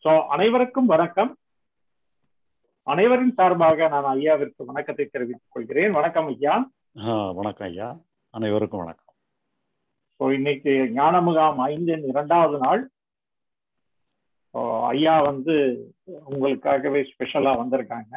So அனைவருக்கும் வணக்கம் அனைவரின் சார்பாக நான் ஐயாவிற்கு வணக்கத்தை தெரிவித்துக் கொள்கிறேன் வணக்கம் ஐயா ஆ, வணக்கம் ஐயா அனைவருக்கும் வணக்கம் ஸோ இன்னைக்கு ஞான முகாம் ஐந்தின் இரண்டாவது நாள் ஸோ ஐயா வந்து உங்களுக்காகவே ஸ்பெஷலா வந்திருக்காங்க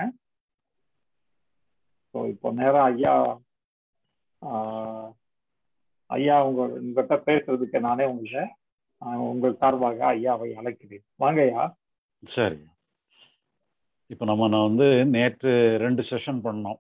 ஸோ இப்போ நேரம் ஐயா ஆஹ், ஐயா உங்க உங்ககிட்ட பேசுறதுக்கு நானே உங்களை ஆஹ், உங்கள் சார்பாக ஐயாவை அழைக்கிறேன் வாங்க ஐயா சரி இப்போ நம்ம நான் வந்து நேற்று ரெண்டு செஷன் பண்ணோம்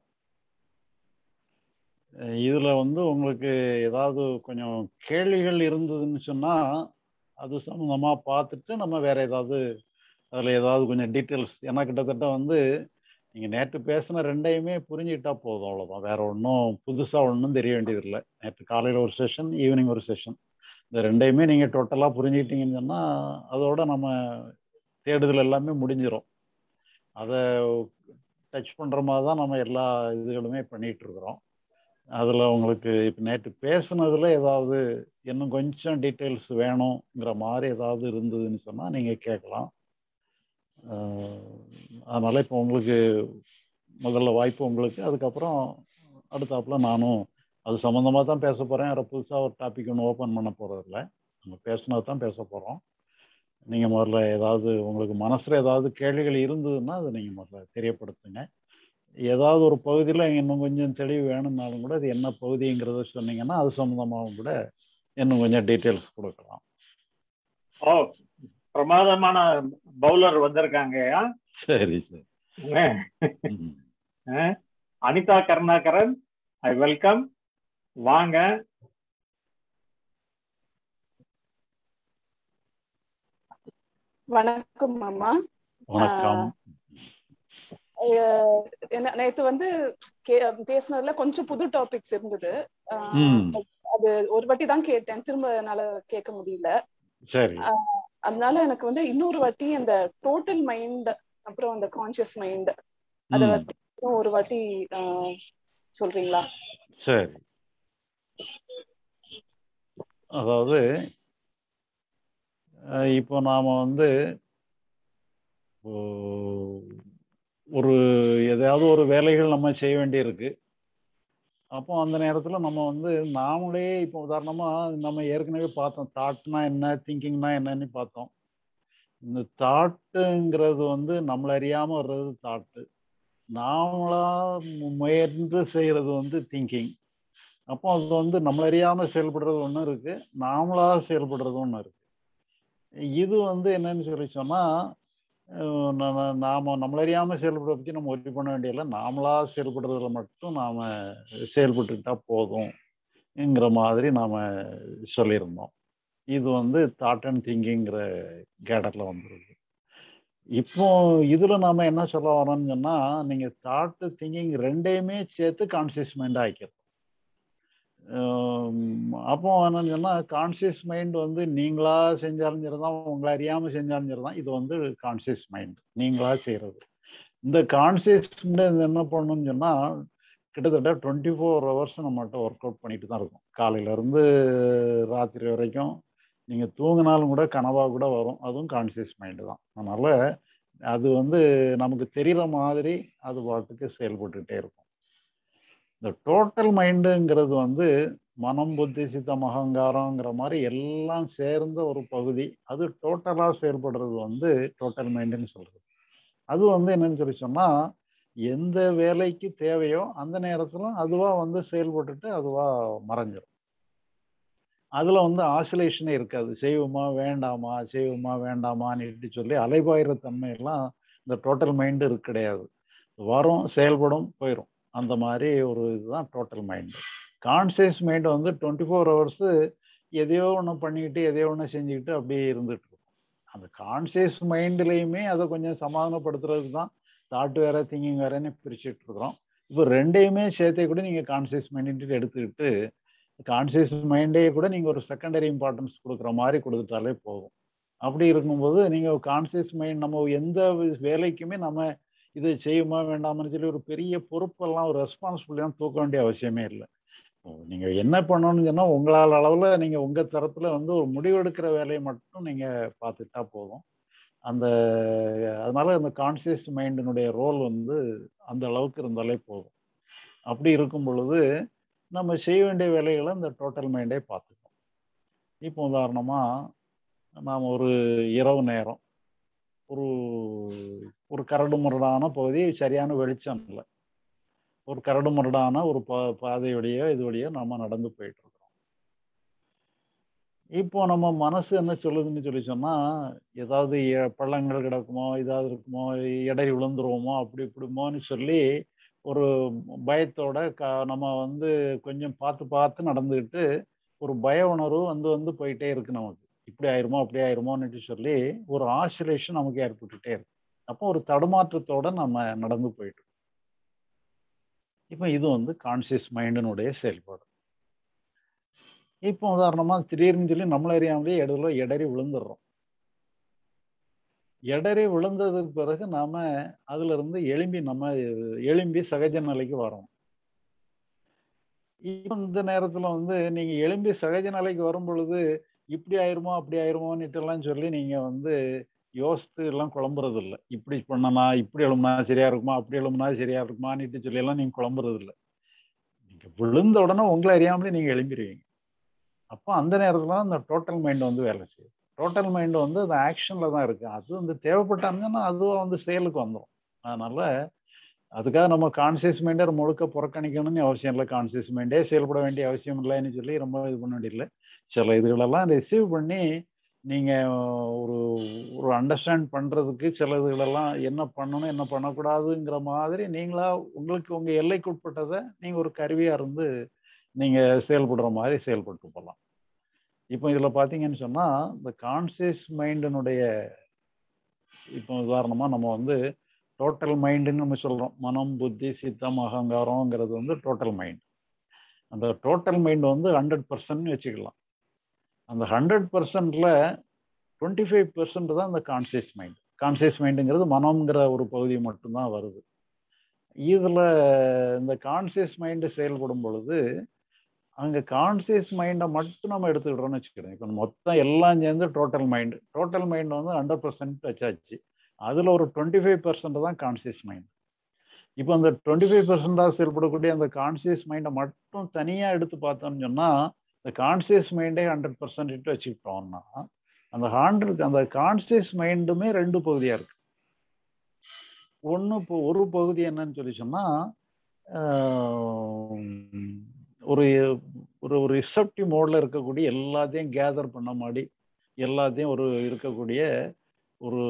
அஹ் இதுல வந்து உங்களுக்கு ஏதாவது கொஞ்சம் கேள்விகள் இருந்ததுன்னு சொன்னா அது சம்மந்தமா பார்த்துட்டு நம்ம வேற ஏதாவது அதுல ஏதாவது கொஞ்சம் டீட்டெயில்ஸ் ஏன்னா கிட்டத்தட்ட வந்து நீங்க நேற்று பேசின ரெண்டையுமே புரிஞ்சுக்கிட்டா போதும் அவ்வளவுதான் வேற ஒன்றும் புதுசா ஒன்றும் தெரிய வேண்டியதில்லை நேற்று காலையில ஒரு செஷன் ஈவினிங் ஒரு செஷன் இந்த ரெண்டையுமே நீங்க டோட்டலா புரிஞ்சுக்கிட்டீங்கன்னு சொன்னா அதோட நம்ம தேடுதல் எல்லாமே முடிஞ்சிடும் அதை டச் பண்ற மாதிரி தான் நம்ம எல்லா இதுகளுமே பண்ணிட்டு இருக்கிறோம் அதுல உங்களுக்கு இப்போ நேற்று பேசுனதுல ஏதாவது இன்னும் கொஞ்சம் டீட்டெயில்ஸ் வேணுங்கிற மாதிரி ஏதாவது இருந்ததுன்னு சொன்னா நீங்க கேட்கலாம் அஹ் அதனால இப்போ உங்களுக்கு முதல்ல வாய்ப்பு உங்களுக்கு அதுக்கப்புறம் அடுத்தாப்புல நானும் அது சம்மந்தமாக தான் பேச போகிறேன் வேறு புதுசாக ஒரு டாபிக் ஒன்று ஓப்பன் பண்ண போகிறதில்ல நம்ம பேசுனது தான் பேச போகிறோம் நீங்கள் முதல்ல ஏதாவது உங்களுக்கு மனசில் ஏதாவது கேள்விகள் இருந்ததுன்னா அதை நீங்கள் முதல்ல தெரியப்படுத்துங்க ஏதாவது ஒரு பகுதியில் இன்னும் கொஞ்சம் தெளிவு வேணும்னாலும் கூட அது என்ன பகுதிங்கிறத சொன்னீங்கன்னா அது சம்மந்தமாகவும் கூட இன்னும் கொஞ்சம் டீட்டெயில்ஸ் கொடுக்கலாம் ஓ பிரமாதமான பவுலர் வந்திருக்காங்க ஐயா சரி சரி ம். அஹ், அனிதா கருணாகரன் ஐ வெல்கம் வாங்க வணக்கம் அம்மா வணக்கம் அஹ் என்ன- நேத்து வந்து கே- பேசுனதுல கொஞ்சம் புது டாபிக்ஸ் இருந்தது அஹ் ம் அது ஒரு வாட்டி தான் கேட்டேன் திரும்ப என்னால கேட்க முடியல சரி அதனால எனக்கு வந்து இன்னொரு வாட்டி அந்த டோட்டல் மைண்ட் அப்புறம் அந்த கான்சியஸ் மைண்ட் அத ம் பத்தி இன்னும் ஒரு வாட்டி அஹ், சொல்றீங்களா சரி அதாவது அஹ் இப்போ நாம வந்து ஓ, ஒரு எதையாவது ஒரு வேலைகள் நம்ம செய்ய வேண்டியிருக்கு அப்போ அந்த நேரத்தில் நம்ம வந்து நாமளே இப்போ உதாரணமாக நம்ம ஏற்கனவே பார்த்தோம் தாட்னா என்ன திங்கிங்னா என்னன்னு பார்த்தோம் இந்த தாட்டுங்கிறது வந்து நம்மளை அறியாமல் வர்றது தாட்டு நாமளா மு- முயன்று செய்கிறது வந்து திங்கிங் அப்போ அது வந்து நம்மள அறியாம செயல்படுறது ஒண்ணு இருக்கு நாமளா செயல்படுறது ஒண்ணு இருக்கு இது வந்து என்னன்னு சொல்லி சொன்னா அஹ் நம்ம நாம நம்மள அறியாம செயல்படுறத பத்தி நம்ம உறுதி பண்ண வேண்டியதில்லை நாமளா செயல்படுறதுல மட்டும் நாம செயல்பட்டுக்கிட்டா போதும்ங்கிற மாதிரி நாம சொல்லியிருந்தோம் இது வந்து தாட் அண்ட் திங்கிங்கிற கேடர்ல வந்துருக்கு இப்போ இதுல நாம என்ன சொல்ல வரோம்னு சொன்னா நீங்க தாட்டு திங்கிங் ரெண்டையுமே சேர்த்து கான்சியஸ் மைண்ட் ஆக்கிடும் ஆம், அப்போ என்னன்னு சொன்னா கான்சியஸ் மைண்ட் வந்து நீங்களா செஞ்சாலும் சரிதான் உங்களை அறியாம செஞ்சாலும் சரிதான் இது வந்து கான்சியஸ் மைண்ட் நீங்களா செய்யறது இந்த கான்சியஸ் மைண்ட் என்ன பண்ணணும்னு சொன்னா கிட்டத்தட்ட டுவெண்ட்டி ஃபோர் ஹவர்ஸ் நம்மகிட்ட ஒர்க் அவுட் பண்ணிட்டு தான் இருக்கும் காலையில இருந்து ராத்திரி வரைக்கும் நீங்க தூங்கினாலும் கூட கனவா கூட வரும் அதுவும் கான்சியஸ் மைண்டு தான் அதனால அது வந்து நமக்கு தெரியற மாதிரி அது பாட்டுக்கு செயல்பட்டுட்டே இருக்கும் இந்த டோட்டல் மைண்டுங்கிறது வந்து மனம் புத்தி சித்தம் அகங்காரங்கிற மாதிரி எல்லாம் சேர்ந்த ஒரு பகுதி அது டோட்டலாக செயல்படுறது வந்து டோட்டல் மைண்டுன்னு சொல்றது அது வந்து என்னன்னு சொல்லி சொன்னா எந்த வேலைக்கு தேவையோ அந்த நேரத்துல அதுவா வந்து செயல்பட்டுட்டு அதுவா மறைஞ்சிரும் அதுல வந்து ஆசிலேஷனே இருக்காது செய்வோமா வேண்டாமா செய்வோமா வேண்டாமான்னு சொல்லி அலைபாயிற தன்மை எல்லாம் இந்த டோட்டல் மைண்டு இருக்கு கிடையாது வரும் செயல்படும் போயிடும் அந்த மாதிரி ஒரு இதுதான் டோட்டல் மைண்டு கான்சியஸ் மைண்ட் வந்து டுவெண்ட்டி ஃபோர் ஹவர்ஸு எதையோ ஒன்று பண்ணிக்கிட்டு எதையோ ஒன்று செஞ்சுக்கிட்டு அப்படியே இருந்துட்டு இருக்கும் அந்த கான்சியஸ் மைண்ட்லேயுமே அதை கொஞ்சம் சமாதானப்படுத்துறதுக்கு தான் தாட் வேற திங்கிங் வேறன்னு பிரிச்சுட்டு இருக்கிறோம் இப்போ ரெண்டையுமே சேர்த்தே கூட நீங்கள் கான்சியஸ் மைண்ட் எடுத்துக்கிட்டு கான்சியஸ் மைண்டே கூட நீங்கள் ஒரு செகண்டரி இம்பார்ட்டன்ஸ் கொடுக்குற மாதிரி கொடுத்துட்டாலே போதும் அப்படி இருக்கும்போது நீங்கள் கான்சியஸ் மைண்ட் நம்ம எந்த வேலைக்குமே நம்ம இது செய்யுமா வேண்டாமான்னு சொல்லி ஒரு பெரிய பொறுப்பெல்லாம் ஒரு ரெஸ்பான்சிபிலிட்டிலாம் தூக்க வேண்டிய அவசியமே இல்லை நீங்க என்ன பண்ணணும்னு சொன்னா உங்களால் அளவுல நீங்க உங்க தரத்துல வந்து ஒரு முடிவெடுக்கிற வேலையை மட்டும் நீங்க பார்த்துட்டா போதும் அந்த அதனால அந்த கான்சியஸ் மைண்டினுடைய ரோல் வந்து அந்த அளவுக்கு இருந்தாலே போதும் அப்படி இருக்கும் பொழுது நம்ம செய்ய வேண்டிய வேலைகளை இந்த டோட்டல் மைண்டே பார்த்துக்கணும் இப்போ உதாரணமாக நாம் ஒரு இரவு நேரம் ஒரு ஒரு கரடு முரடான பகுதி சரியான வெளிச்சம் இல்லை ஒரு கரடு முரடான ஒரு பா பாதையுடையோ இது வழியோ நம்ம நடந்து போயிட்டு இருக்கோம் இப்போ நம்ம மனசு என்ன சொல்லுதுன்னு சொல்லி சொன்னா ஏதாவது பள்ளங்கள் கிடக்குமோ ஏதாவது இருக்குமோ இடறி விழுந்துருவோமோ அப்படி இப்படிமோன்னு சொல்லி ஒரு பயத்தோட க நம்ம வந்து கொஞ்சம் பார்த்து பார்த்து நடந்துக்கிட்டு ஒரு பய உணர்வு வந்து வந்து போயிட்டே இருக்கு நமக்கு இப்படி ஆயிருமோ அப்படி ஆயிருமோன்னு சொல்லி ஒரு ஆசிலேஷன் நமக்கு ஏற்பட்டுட்டே இருக்கு அப்போ ஒரு தடுமாற்றத்தோட நம்ம நடந்து போயிட்டு இப்போ இது வந்து கான்சியஸ் மைண்டினுடைய செயல்பாடு இப்போ உதாரணமா திடீர்னு சொல்லி நம்மள அறியாமலே இடத்துல இடறி விழுந்துடுறோம் இடறி விழுந்ததுக்கு பிறகு நாம அதுல இருந்து எழும்பி நம்ம எழும்பி சகஜ நிலைக்கு வரோம் இப்போ இந்த நேரத்துல வந்து நீங்க எழும்பி சகஜ நிலைக்கு வரும் பொழுது இப்படி ஆயிருமோ அப்படி ஆயிருமோன்னுட்டு எல்லாம் சொல்லி நீங்க வந்து யோசித்து எல்லாம் குழம்புறது இல்லை இப்படி பண்ணனா இப்படி எழும்புனா சரியா இருக்குமா அப்படி எழும்புனா சரியா இருக்குமான்னுட்டு சொல்லி எல்லாம் நீங்க குழம்புறது இல்லை நீங்க விழுந்த உடனே உங்களை அறியாமலே நீங்க எழும்பிடுவீங்க அப்போ அந்த நேரத்துல அந்த டோட்டல் மைண்ட் வந்து வேலை செய்யும் டோட்டல் மைண்ட் வந்து அந்த ஆக்ஷன்ல தான் இருக்கு அது வந்து தேவைப்பட்டாங்கன்னா அதுவும் வந்து செயலுக்கு வந்துடும் அதனால அதுக்காக நம்ம கான்சியஸ் மைண்டை முழுக்க புறக்கணிக்கணும்னு அவசியம் இல்லை கான்சியஸ் மைண்டே செயல்பட வேண்டிய அவசியம் இல்லைன்னு சொல்லி ரொம்ப இது பண்ண வேண்டியதில்லை சில இதுகளெல்லாம் ரிசீவ் பண்ணி நீங்க ஒரு ஒரு அண்டர்ஸ்டாண்ட் பண்றதுக்கு சில இதுகளெல்லாம் என்ன பண்ணணும் என்ன பண்ணக்கூடாதுங்கிற மாதிரி நீங்களா உங்களுக்கு உங்க எல்லைக்குட்பட்டதை நீங்க ஒரு கருவியா இருந்து நீங்க செயல்படுற மாதிரி செயல்பட்டு போகலாம் இப்போ இதுல பாத்தீங்கன்னு சொன்னா இந்த கான்சியஸ் மைண்டினுடைய இப்போ உதாரணமா நம்ம வந்து டோட்டல் மைண்டுன்னு நம்ம சொல்றோம் மனம் புத்தி சித்தம் அகங்காரம்ங்கிறது வந்து டோட்டல் மைண்ட் அந்த டோட்டல் மைண்ட் வந்து ஹண்ட்ரட் பர்சன்ட் வச்சுக்கலாம் அந்த ஹண்ட்ரட் பர்சன்ட்ல டுவெண்ட்டி ஃபைவ் பர்சன்ட் தான் அந்த கான்சியஸ் மைண்ட் கான்சியஸ் மைண்டுங்கிறது மனம்ங்கிற ஒரு பகுதி மட்டும்தான் வருது இதுல இந்த கான்சியஸ் மைண்டு செயல்படும் பொழுது அங்க கான்சியஸ் மைண்டை மட்டும் நம்ம எடுத்துக்கிட்டோம்னு வச்சுக்கிறோம் இப்போ மொத்தம் எல்லாம் சேர்ந்து டோட்டல் மைண்ட் டோட்டல் மைண்ட் வந்து ஹண்ட்ரட் பர்சன்ட் வச்சாச்சு அதுல ஒரு டுவெண்ட்டி ஃபைவ் பர்சன்ட் தான் கான்சியஸ் மைண்ட் இப்போ அந்த டுவெண்ட்டி ஃபைவ் பர்சன்டாக செயல்படக்கூடிய அந்த கான்சியஸ் மைண்டை மட்டும் தனியாக எடுத்து பார்த்தோம்னு சொன்னால் இந்த கான்சியஸ் மைண்டே ஹண்ட்ரட் பர்சன்ட் வச்சுக்கிட்டோம்னா அந்த ஹண்ட்ரட் அந்த கான்சியஸ் மைண்டுமே ரெண்டு பகுதியாக இருக்கு ஒன்று இப்போ ஒரு பகுதி என்னன்னு சொல்லி சொன்னால் ஒரு ஒரு ஒரு ரிசப்டிவ் மோடில் இருக்கக்கூடிய எல்லாத்தையும் கேதர் பண்ண மாதிரி எல்லாத்தையும் ஒரு இருக்கக்கூடிய ஒரு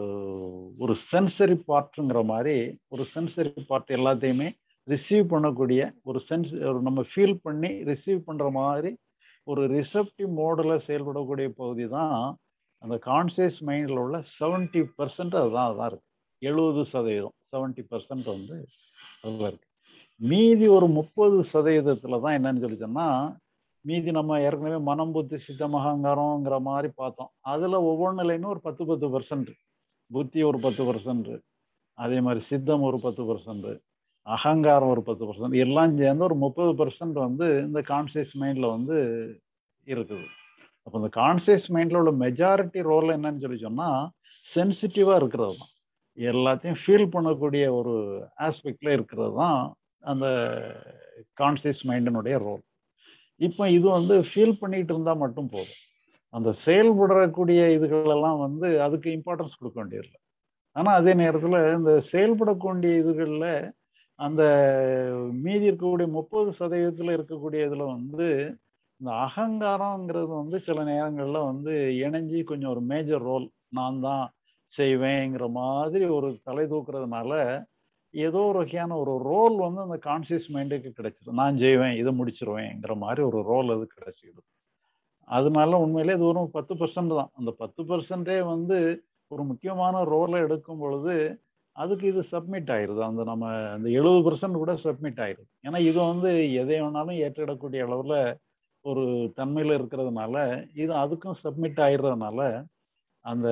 ஒரு சென்சரி பார்ட்டுங்கிற மாதிரி ஒரு சென்சரி பார்ட் எல்லாத்தையுமே ரிசீவ் பண்ணக்கூடிய ஒரு சென்ஸ் ஒரு நம்ம ஃபீல் பண்ணி ரிசீவ் பண்ணுற மாதிரி ஒரு ரிசப்டிவ் மோடில் செயல்படக்கூடிய பகுதி தான் அந்த கான்சியஸ் மைண்டில் உள்ள செவன்டி பர்சன்ட் அதுதான் அதுதான் இருக்கு எழுபது சதவீதம் செவன்டி பர்சன்ட் வந்து அதில் இருக்கு மீதி ஒரு முப்பது சதவீதத்தில் தான் என்னன்னு சொல்லி சொன்னால் மீதி நம்ம ஏற்கனவே மனம் புத்தி சித்தம் அகங்காரங்கிற மாதிரி பார்த்தோம் அதில் ஒவ்வொன்றுலையுமே ஒரு பத்து பத்து பர்சன்ட் புத்தி ஒரு பத்து பர்சன்ட் அதே மாதிரி சித்தம் ஒரு பத்து பர்சன்ட் அகங்காரம் ஒரு பத்து பர்சன்ட் எல்லாம் சேர்ந்து ஒரு முப்பது பர்சன்ட் வந்து இந்த கான்சியஸ் மைண்டில் வந்து இருக்குது அப்போ இந்த கான்சியஸ் மைண்டில் உள்ள மெஜாரிட்டி ரோல் என்னன்னு சொல்லி சொன்னால் சென்சிட்டிவாக இருக்கிறது தான் எல்லாத்தையும் ஃபீல் பண்ணக்கூடிய ஒரு ஆஸ்பெக்டில் இருக்கிறது தான் அந்த கான்சியஸ் மைண்டினுடைய ரோல் இப்போ இது வந்து ஃபீல் பண்ணிட்டு இருந்தால் மட்டும் போதும் அந்த செயல்படக்கூடிய இதுகளெல்லாம் வந்து அதுக்கு இம்பார்ட்டன்ஸ் கொடுக்க வேண்டியதில்லை ஆனால் அதே நேரத்தில் இந்த செயல்படக்கூடிய இதுகளில் அந்த மீதி இருக்கக்கூடிய முப்பது சதவீதத்தில் இருக்கக்கூடிய இதில் வந்து இந்த அகங்காரங்கிறது வந்து சில நேரங்களில் வந்து இணைஞ்சி கொஞ்சம் ஒரு மேஜர் ரோல் நான் தான் செய்வேங்கிற மாதிரி ஒரு தலை தூக்குறதுனால ஏதோ ஒரு வகையான ஒரு ரோல் வந்து அந்த கான்சியஸ் மைண்டுக்கு கிடைச்சிடும் நான் செய்வேன் இதை முடிச்சிருவேங்கிற மாதிரி ஒரு ரோல் அது கிடைச்சிடுது அதனால உண்மையிலே இது ஒரு பத்து பர்சன்ட் தான் அந்த பத்து பர்சன்டே வந்து ஒரு முக்கியமான ரோலை எடுக்கும் பொழுது அதுக்கு இது சப்மிட் ஆயிடுது அந்த நம்ம அந்த எழுபது பர்சன்ட் கூட சப்மிட் ஆயிடுது ஏன்னா இது வந்து எதை வேணாலும் ஏற்றிடக்கூடிய அளவில் ஒரு தன்மையில் இருக்கிறதுனால இது அதுக்கும் சப்மிட் ஆயிடுறதுனால அந்த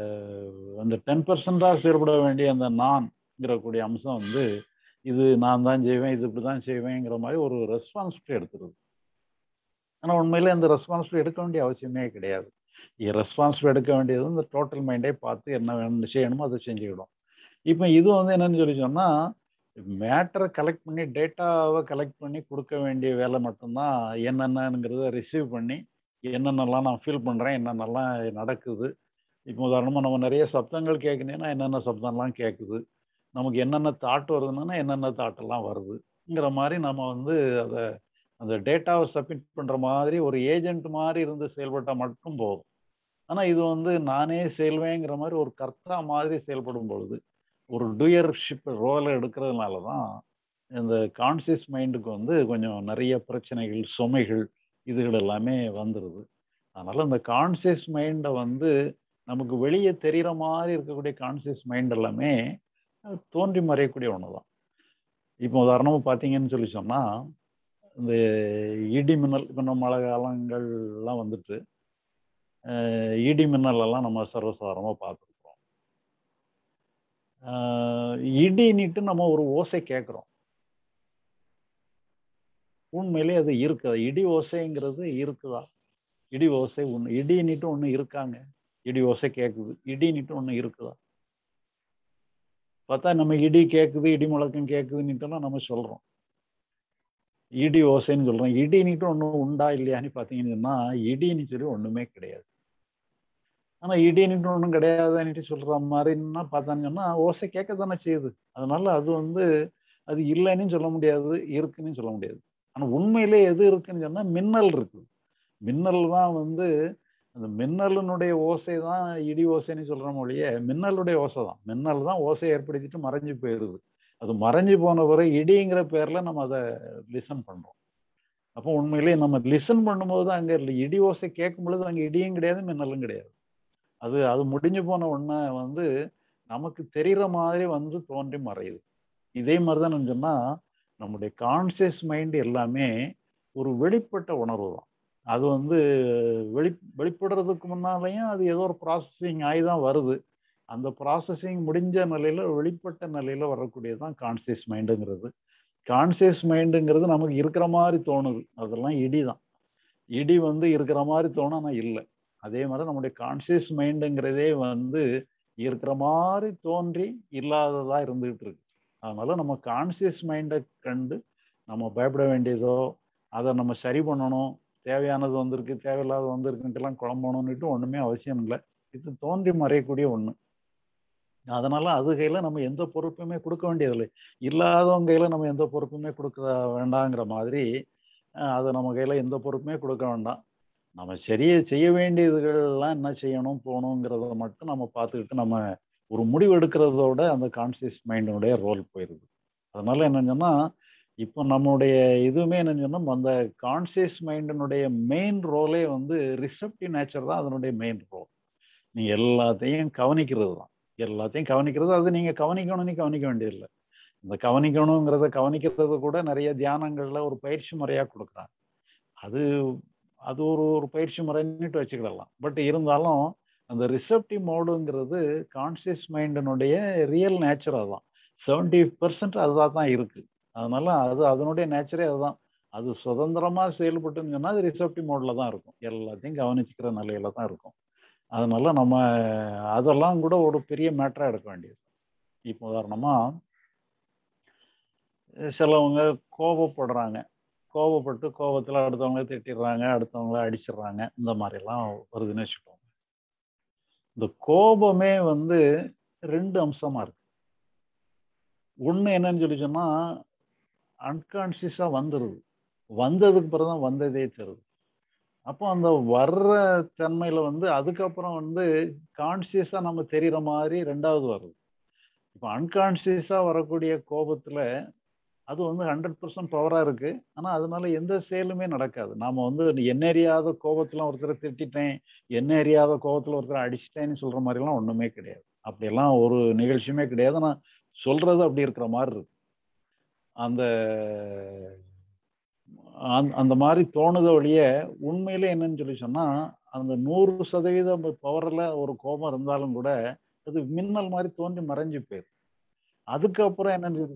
அந்த டென் பர்சன்டாக செயல்பட வேண்டிய அந்த நான் கூடிய அம்சம் வந்து இது நான் தான் செய்வேன் இது இப்படி தான் செய்வேங்கிற மாதிரி ஒரு ரெஸ்பான்சிபிலிட்டி எடுத்துருது ஆனால் உண்மையிலே அந்த ரெஸ்பான்சிபிலிட்டி எடுக்க வேண்டிய அவசியமே கிடையாது ரெஸ்பான்சிபிள் எடுக்க வேண்டியது இந்த டோட்டல் மைண்டே பார்த்து என்ன வேணும் செய்யணுமோ அதை செஞ்சுக்கிடும் இப்போ இது வந்து என்னன்னு சொல்லி சொன்னா மேட்டரை கலெக்ட் பண்ணி டேட்டாவை கலெக்ட் பண்ணி கொடுக்க வேண்டிய வேலை மட்டும்தான் என்னென்னங்கிறத ரிசீவ் பண்ணி என்னென்னலாம் நான் ஃபீல் பண்ணுறேன் என்னென்னலாம் நடக்குது இப்போ உதாரணமாக நம்ம நிறைய சப்தங்கள் கேட்குனீங்கன்னா என்னென்ன சப்தம்லாம் கேட்குது நமக்கு என்னென்ன தாட் வருதுன்னா என்னென்ன தாட்டெல்லாம் வருதுங்கிற மாதிரி நம்ம வந்து அதை அந்த டேட்டாவை சப்மிட் பண்ணுற மாதிரி ஒரு ஏஜென்ட் மாதிரி இருந்து செயல்பட்டால் மட்டும் போதும் ஆனால் இது வந்து நானே செயல்வேங்கிற மாதிரி ஒரு கர்த்தா மாதிரி செயல்படும் பொழுது ஒரு டூயர்ஷிப் ரோலை எடுக்கிறதுனால தான் இந்த கான்சியஸ் மைண்டுக்கு வந்து கொஞ்சம் நிறைய பிரச்சனைகள் சுமைகள் இதுகள் எல்லாமே வந்துடுது அதனால இந்த கான்சியஸ் மைண்டை வந்து நமக்கு வெளியே தெரிகிற மாதிரி இருக்கக்கூடிய கான்சியஸ் மைண்ட் எல்லாமே தோன்றி மறையக்கூடிய ஒன்று தான் இப்போ உதாரணமாக பார்த்தீங்கன்னு சொல்லி சொன்னால் இந்த இடி மின்னல் இப்போ நம்ம மழை காலங்கள்லாம் வந்துட்டு இடி மின்னல் எல்லாம் நம்ம சர்வசாதாரணமாக பார்த்துருக்கோம் இடின்னுட்டு நம்ம ஒரு ஓசை கேட்குறோம் உண்மையிலே அது இருக்குதா இடி ஓசைங்கிறது இருக்குதா இடி ஓசை ஒன்று இடின்னுட்டு ஒன்று இருக்காங்க இடி ஓசை கேட்குது இடின்னுட்டு ஒன்று இருக்குதா பார்த்தா நம்ம இடி கேட்குது இடி முழக்கம் கேட்குதுன்னுட்டுலாம் நம்ம சொல்கிறோம் இடி ஓசைன்னு சொல்கிறோம் இடின்னுட்டு ஒன்று உண்டா இல்லையான்னு பார்த்தீங்கன்னா இடின்னு சொல்லி ஒன்றுமே கிடையாது ஆனால் இடின்னுட்டு ஒன்றும் கிடையாதுன்னுட்டு சொல்கிற மாதிரின்னா பார்த்தாங்கன்னா ஓசை கேட்க தானே செய்யுது அதனால அது வந்து அது இல்லைன்னு சொல்ல முடியாது இருக்குன்னு சொல்ல முடியாது ஆனால் உண்மையிலே எது இருக்குன்னு சொன்னால் மின்னல் இருக்குது மின்னல் தான் வந்து அந்த மின்னலினுடைய ஓசை தான் இடி ஓசைன்னு சொல்கிற மொழியே மின்னலுடைய ஓசை தான் மின்னல் தான் ஓசை ஏற்படுத்திட்டு மறைஞ்சு போயிடுது அது மறைஞ்சு போன பிறகு இடிங்கிற பேரில் நம்ம அதை லிசன் பண்ணுறோம் அப்போ உண்மையிலேயே நம்ம லிசன் பண்ணும்போது அங்கே இடி ஓசை கேட்கும் பொழுது அங்கே இடியும் கிடையாது மின்னலும் கிடையாது அது அது முடிஞ்சு போன ஒன்றை வந்து நமக்கு தெரிகிற மாதிரி வந்து தோன்றி மறையுது இதே மாதிரி தான் சொன்னால் நம்முடைய கான்சியஸ் மைண்ட் எல்லாமே ஒரு வெளிப்பட்ட உணர்வு தான் அது வந்து வெளி வெளிப்படுறதுக்கு முன்னாலேயும் அது ஏதோ ஒரு ப்ராசஸிங் ஆகி தான் வருது அந்த ப்ராசஸிங் முடிஞ்ச நிலையில் வெளிப்பட்ட நிலையில் வரக்கூடியது தான் கான்சியஸ் மைண்டுங்கிறது கான்சியஸ் மைண்டுங்கிறது நமக்கு இருக்கிற மாதிரி தோணுது அதெல்லாம் இடி தான் இடி வந்து இருக்கிற மாதிரி தோணும் ஆனால் இல்லை அதே மாதிரி நம்முடைய கான்சியஸ் மைண்டுங்கிறதே வந்து இருக்கிற மாதிரி தோன்றி இல்லாததா இருந்துகிட்டு இருக்கு அதனால நம்ம கான்சியஸ் மைண்டை கண்டு நம்ம பயப்பட வேண்டியதோ அதை நம்ம சரி பண்ணணும் தேவையானது வந்திருக்கு தேவையில்லாத வந்திருக்குன்ட்டுலாம் குழம்பணுன்னுட்டு ஒன்றுமே அவசியம் இல்லை இது தோன்றி மறையக்கூடிய ஒன்று அதனால அது கையில் நம்ம எந்த பொறுப்புமே கொடுக்க வேண்டியதில்லை இல்லாதவங்க கையில் நம்ம எந்த பொறுப்புமே கொடுக்க வேண்டாங்கிற மாதிரி அதை நம்ம கையில் எந்த பொறுப்புமே கொடுக்க வேண்டாம் நம்ம சரிய செய்ய வேண்டியதுகள்லாம் என்ன செய்யணும் போகணுங்கிறத மட்டும் நம்ம பார்த்துக்கிட்டு நம்ம ஒரு முடிவு எடுக்கிறதோட அந்த கான்சியஸ் மைண்டினுடைய ரோல் போயிடுது அதனால என்ன சொன்னால் இப்போ நம்மளுடைய இதுவுமே என்ன சொன்னால் அந்த கான்சியஸ் மைண்டினுடைய மெயின் ரோலே வந்து ரிசப்டிவ் நேச்சர் தான் அதனுடைய மெயின் ரோல் நீங்கள் எல்லாத்தையும் கவனிக்கிறது தான் எல்லாத்தையும் கவனிக்கிறது அது நீங்கள் கவனிக்கணும்னு கவனிக்க வேண்டியதில்லை இந்த கவனிக்கணுங்கிறத கவனிக்கிறது கூட நிறைய தியானங்களில் ஒரு பயிற்சி முறையாக கொடுக்குறாங்க அது அது ஒரு ஒரு பயிற்சி முறைன்னுட்டு வச்சுக்கிடலாம் பட் இருந்தாலும் அந்த ரிசப்டிவ் மோடுங்கிறது கான்சியஸ் மைண்டினுடைய ரியல் நேச்சர் அதுதான் செவன்டி பர்சன்ட் அதுதான் தான் இருக்குது அதனால அது அதனுடைய நேச்சரே அதுதான் அது சுதந்திரமாக செயல்பட்டுன்னு சொன்னால் அது ரிசப்டிவ் மோடில் தான் இருக்கும் எல்லாத்தையும் கவனிச்சுக்கிற நிலையில தான் இருக்கும் அதனால நம்ம அதெல்லாம் கூட ஒரு பெரிய மேட்டராக எடுக்க வேண்டியது இப்போ உதாரணமாக சிலவங்க கோபப்படுறாங்க கோபப்பட்டு கோபத்தில் அடுத்தவங்கள திட்டிடுறாங்க அடுத்தவங்கள அடிச்சிடுறாங்க இந்த மாதிரிலாம் வருதுன்னு வச்சுக்கோங்க இந்த கோபமே வந்து ரெண்டு அம்சமாக இருக்கு ஒன்று என்னன்னு சொல்லி சொன்னால் அன்கான்சியஸாக வந்துடுது வந்ததுக்கு பிறகு தான் வந்ததே தருது அப்போ அந்த வர்ற தன்மையில் வந்து அதுக்கப்புறம் வந்து கான்சியஸாக நம்ம தெரிகிற மாதிரி ரெண்டாவது வருது இப்போ அன்கான்சியஸாக வரக்கூடிய கோபத்தில் அது வந்து ஹண்ட்ரட் பர்சன்ட் பவராக இருக்குது ஆனால் அதனால எந்த செயலுமே நடக்காது நாம் வந்து என்ன அறியாத கோபத்தில் ஒருத்தரை திட்டிட்டேன் என்ன அறியாத கோபத்தில் ஒருத்தரை அடிச்சிட்டேன்னு சொல்கிற மாதிரிலாம் ஒன்றுமே கிடையாது அப்படியெல்லாம் ஒரு நிகழ்ச்சியுமே கிடையாது ஆனால் சொல்கிறது அப்படி இருக்கிற மாதிரி இருக்கு அந்த அந்த மாதிரி தோணுத வழிய உண்மையிலே என்னன்னு சொல்லி சொன்னால் அந்த நூறு சதவீதம் பவரில் ஒரு கோபம் இருந்தாலும் கூட அது மின்னல் மாதிரி தோன்றி மறைஞ்சு போயிரு அதுக்கப்புறம் என்னன்னு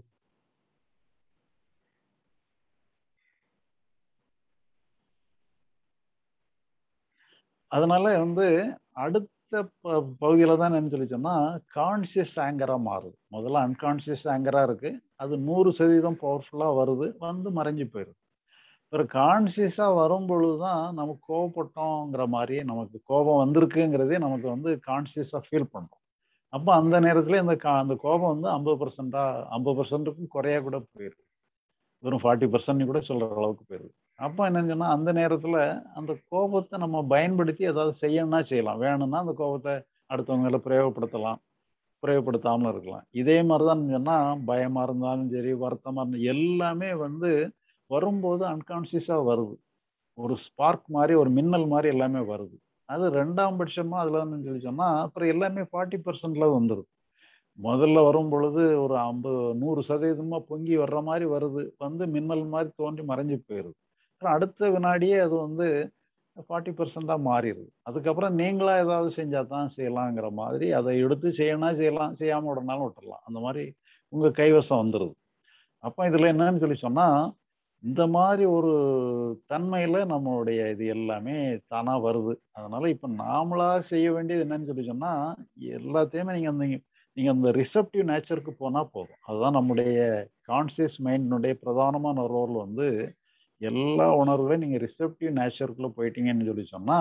அதனால வந்து அடுத்த ப பகுதியில தான் என்ன சொல்லி சொன்னா கான்சியஸ் ஆங்கரா மாறுது முதல்ல அன்கான்சியஸ் ஆங்கரா இருக்கு அது நூறு சதவீதம் பவர்ஃபுல்லா வருது வந்து மறைஞ்சு போயிடுது அப்புறம் கான்சியஸா வரும் பொழுதுதான் நமக்கு கோவப்பட்டோங்கிற மாதிரியே நமக்கு கோபம் வந்திருக்குங்கிறதே நமக்கு வந்து கான்சியஸா ஃபீல் பண்றோம் அப்போ அந்த நேரத்துல இந்த கா அந்த கோபம் வந்து ஐம்பது பர்சன்டா ஐம்பது பர்சன்ட்டுக்கும் குறையா கூட போயிருக்கு வெறும் ஃபார்ட்டி பர்சன்ட் கூட சொல்ற அளவுக்கு போயிருக்கு அப்போ என்னன்னு சொன்னா அந்த நேரத்துல அந்த கோபத்தை நம்ம பயன்படுத்தி ஏதாவது செய்யணும்னா செய்யலாம் வேணும்னா அந்த கோபத்தை அடுத்தவங்க மேல பிரயோகப்படுத்தலாம் பிரயோகப்படுத்தாமலும் இருக்கலாம் இதே மாதிரிதான் சொன்னா பயமா இருந்தாலும் சரி வருத்தமா இருந்தாலும் எல்லாமே வந்து வரும்போது அன்கான்சியஸா வருது ஒரு ஸ்பார்க் மாதிரி ஒரு மின்னல் மாதிரி எல்லாமே வருது அது ரெண்டாம் பட்சமா அதுல வந்து சொல்லி சொன்னா அப்புறம் எல்லாமே ஃபார்ட்டி பர்சன்ட்ல வந்துருது முதல்ல வரும் பொழுது ஒரு ஐம்பது நூறு சதவீதமா பொங்கி வர்ற மாதிரி வருது வந்து மின்னல் மாதிரி தோன்றி மறைஞ்சு போயிருது அப்புறம் அடுத்த வினாடியே அது வந்து ஃபார்ட்டி பர்சன்டாக மாறிடுது அதுக்கப்புறம் நீங்களா ஏதாவது செஞ்சா தான் செய்யலாங்கிற மாதிரி அதை எடுத்து செய்யணும்னா செய்யலாம் செய்யாம விடனாலும் விட்டுறலாம் அந்த மாதிரி உங்க கைவசம் வந்துடுது அப்போ இதுல என்னன்னு சொல்லி சொன்னா இந்த மாதிரி ஒரு தன்மையில நம்மளுடைய இது எல்லாமே தானா வருது அதனால இப்ப நாமளா செய்ய வேண்டியது என்னன்னு சொல்லி சொன்னா எல்லாத்தையுமே நீங்க அந்த நீங்க அந்த ரிசப்டிவ் நேச்சருக்கு போனா போதும் அதுதான் நம்முடைய கான்சியஸ் மைண்டினுடைய பிரதானமான ரோல் வந்து எல்லா உணர்வுகளையும் நீங்க ரிசப்டிவ் நேச்சருக்குள்ள போயிட்டீங்கன்னு சொல்லி சொன்னா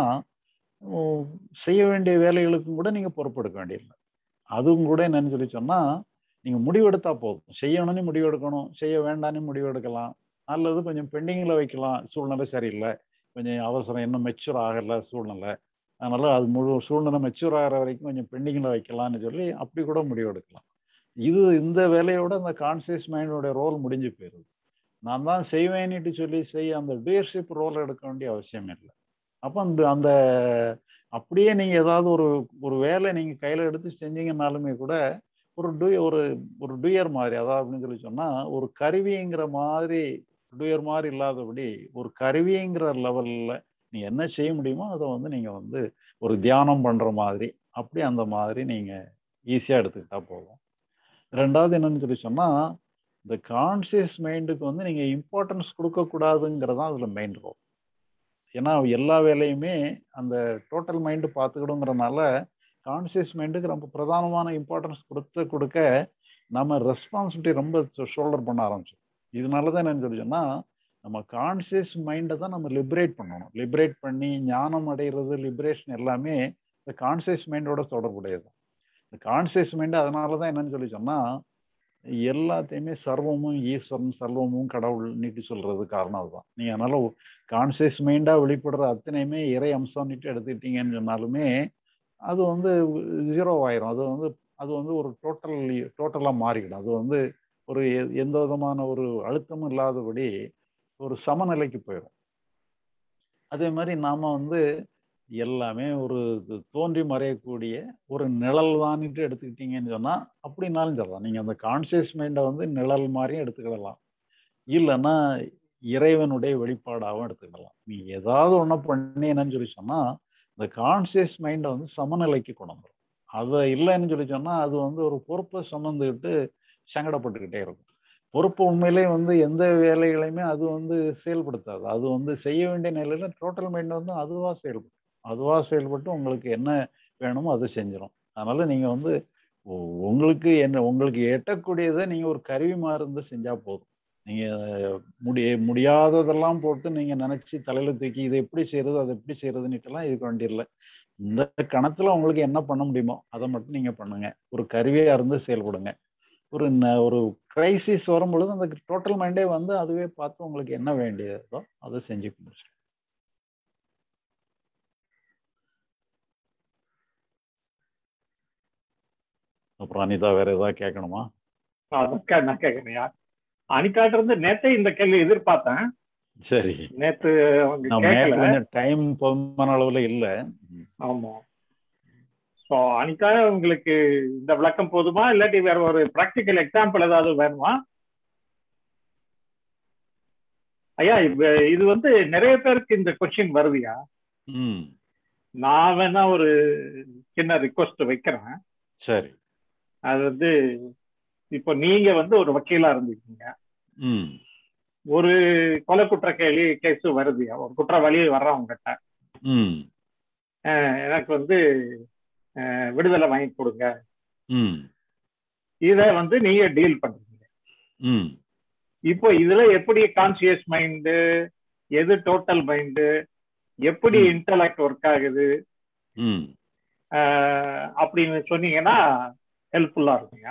செய்ய வேண்டிய வேலைகளுக்கும் கூட நீங்க பொறுப்பெடுக்க வேண்டியதில்லை அதுவும் கூட என்னன்னு சொல்லி சொன்னா நீங்க முடிவெடுத்தா போதும் செய்யணும்னு முடிவெடுக்கணும் செய்ய வேண்டாம்னு முடிவெடுக்கலாம் அல்லது கொஞ்சம் பெண்டிங்ல வைக்கலாம் சூழ்நிலை சரியில்லை கொஞ்சம் அவசரம் இன்னும் மெச்சூர் ஆகல சூழ்நிலை அதனால அது முழு சூழ்நிலை மெச்சூர் ஆகிற வரைக்கும் கொஞ்சம் பெண்டிங்ல வைக்கலாம்னு சொல்லி அப்படி கூட முடிவெடுக்கலாம் இது இந்த வேலையோட அந்த கான்சியஸ் மைண்டோட ரோல் முடிஞ்சு போயிருது நான் தான் செய்வேன்னுட்டு சொல்லி செய்ய அந்த டூயர்ஷிப் ரோல் எடுக்க வேண்டிய அவசியம் இல்லை அப்போ அந்த அந்த அப்படியே நீங்க ஏதாவது ஒரு ஒரு வேலை நீங்க கையில எடுத்து செஞ்சீங்கன்னாலுமே கூட ஒரு டூ ஒரு ஒரு டூயர் மாதிரி அதாவது அப்படின்னு சொல்லி சொன்னா ஒரு கருவிங்கிற மாதிரி டூயர் மாதிரி இல்லாதபடி ஒரு கருவிங்கிற லெவல்ல நீங்க என்ன செய்ய முடியுமோ அதை வந்து நீங்க வந்து ஒரு தியானம் பண்ற மாதிரி அப்படி அந்த மாதிரி நீங்க ஈஸியா எடுத்துக்கிட்டா போதும் ரெண்டாவது என்னன்னு சொல்லி சொன்னா இந்த கான்சியஸ் மைண்டுக்கு வந்து நீங்க இம்பார்ட்டன்ஸ் கொடுக்க கூடாதுங்கிறது தான் அதுல மெயின் ரோல் ஏன்னா எல்லா வேலையுமே அந்த டோட்டல் மைண்டு பார்த்துக்கிடுங்கிறனால கான்சியஸ் மைண்டுக்கு ரொம்ப பிரதானமான இம்பார்ட்டன்ஸ் கொடுத்து கொடுக்க நம்ம ரெஸ்பான்சிபிலிட்டி ரொம்ப ஷோல்டர் பண்ண ஆரம்பிச்சோம் இதனால தான் என்னன்னு சொல்லி சொன்னா நம்ம கான்சியஸ் மைண்டை தான் நம்ம லிபரேட் பண்ணணும் லிபரேட் பண்ணி ஞானம் அடைகிறது லிபரேஷன் எல்லாமே இந்த கான்சியஸ் மைண்டோட தொடர்புடையது இந்த கான்சியஸ் மைண்டு அதனால தான் என்னன்னு சொல்லி சொன்னா எல்லாத்தையுமே சர்வமும் ஈஸ்வரன் சர்வமும் கடவுள் நீட்டி சொல்றது காரணம் அதுதான் நீங்க அதனால கான்சியஸ் மைண்டா வெளிப்படுற அத்தனையுமே இறை அம்சம்னுட்டு எடுத்துக்கிட்டீங்கன்னு சொன்னாலுமே அது வந்து ஜீரோ ஆயிரும் அது வந்து அது வந்து ஒரு டோட்டல் டோட்டலா மாறிடும் அது வந்து ஒரு எந்த விதமான ஒரு அழுத்தமும் இல்லாதபடி ஒரு சமநிலைக்கு போயிடும் அதே மாதிரி நாம வந்து எல்லாமே ஒரு தோன்றி மறையக்கூடிய ஒரு நிழல் தான்ட்டு எடுத்துக்கிட்டீங்கன்னு சொன்னா அப்படின்னாலும் சொல்லலாம் நீங்க அந்த கான்சியஸ் மைண்டை வந்து நிழல் மாதிரியும் எடுத்துக்கிடலாம் இல்லைன்னா இறைவனுடைய வெளிப்பாடாகவும் எடுத்துக்கிடலாம் நீ ஏதாவது ஒண்ணு பண்ணி என்னன்னு சொல்லி சொன்னா இந்த கான்சியஸ் மைண்டை வந்து சமநிலைக்கு கொண்டு வந்துடும் அதை இல்லைன்னு சொல்லி சொன்னா அது வந்து ஒரு பொறுப்பை சுமந்துக்கிட்டு சங்கடப்பட்டுக்கிட்டே இருக்கும் பொறுப்பு உண்மையிலே வந்து எந்த வேலைகளையுமே அது வந்து செயல்படுத்தாது அது வந்து செய்ய வேண்டிய நிலையில டோட்டல் மைண்ட் வந்து அதுவா செயல்படும் அதுவா செயல்பட்டு உங்களுக்கு என்ன வேணுமோ அதை செஞ்சிடும் அதனால நீங்க வந்து உங்களுக்கு என்ன உங்களுக்கு எட்டக்கூடியதை நீங்க ஒரு கருவி மாதிரி இருந்து செஞ்சா போதும் நீங்க முடிய முடியாததெல்லாம் போட்டு நீங்க நினைச்சு தலையில தூக்கி இதை எப்படி செய்யறது அதை எப்படி செய்யறதுன்னுட்டுலாம் இருக்க வேண்டியதில்லை இந்த கணத்துல உங்களுக்கு என்ன பண்ண முடியுமோ அதை மட்டும் நீங்க பண்ணுங்க ஒரு கருவியா இருந்து செயல்படுங்க ஒரு ஒரு கிரைசிஸ் வரும் பொழுது அந்த டோட்டல் மைண்டே வந்து அதுவே பார்த்து உங்களுக்கு என்ன வேண்டியதோ அதை செஞ்சு முடிச்சிடும் அப்புறம் அனிதா வேற ஏதாவது கேட்கணுமா அதுக்கா நான் கேட்கறேன் அனிகாட்ட இருந்து நேத்தே இந்த கேள்வி எதிர்பார்த்தேன் சரி நேத்து அவங்க நான் கேட்கல கொஞ்சம் டைம் போதுமான அளவுல இல்ல ஆமா ஸோ அனிகா உங்களுக்கு இந்த விளக்கம் போதுமா இல்லாட்டி வேற ஒரு ப்ராக்டிக்கல் எக்ஸாம்பிள் ஏதாவது வேணுமா ஐயா இப்ப இது வந்து நிறைய பேருக்கு இந்த கொஸ்டின் வருதுயா ம் நான் வேணா ஒரு சின்ன ரிக்வஸ்ட் வைக்கிறேன் சரி அது வந்து இப்போ நீங்க வந்து ஒரு வக்கீலா இருந்திருக்கீங்க ம் ஒரு கொலை குற்ற கேள்வி கேஸ் வருதுயா ஒரு குற்றவாளி வர்றான் உங்ககிட்ட ம் அஹ், எனக்கு வந்து அஹ், விடுதலை வாங்கி கொடுங்க ம் இத வந்து நீங்க டீல் பண்றீங்க ம் இப்போ இதுல எப்படி கான்சியஸ் மைண்டு எது டோட்டல் மைண்டு எப்படி ம். இன்டலெக்ட் ஒர்க் ஆகுது ம் அஹ், அப்படின்னு சொன்னீங்கன்னா ஹெல்ப்ஃபுல்லா இருக்குங்க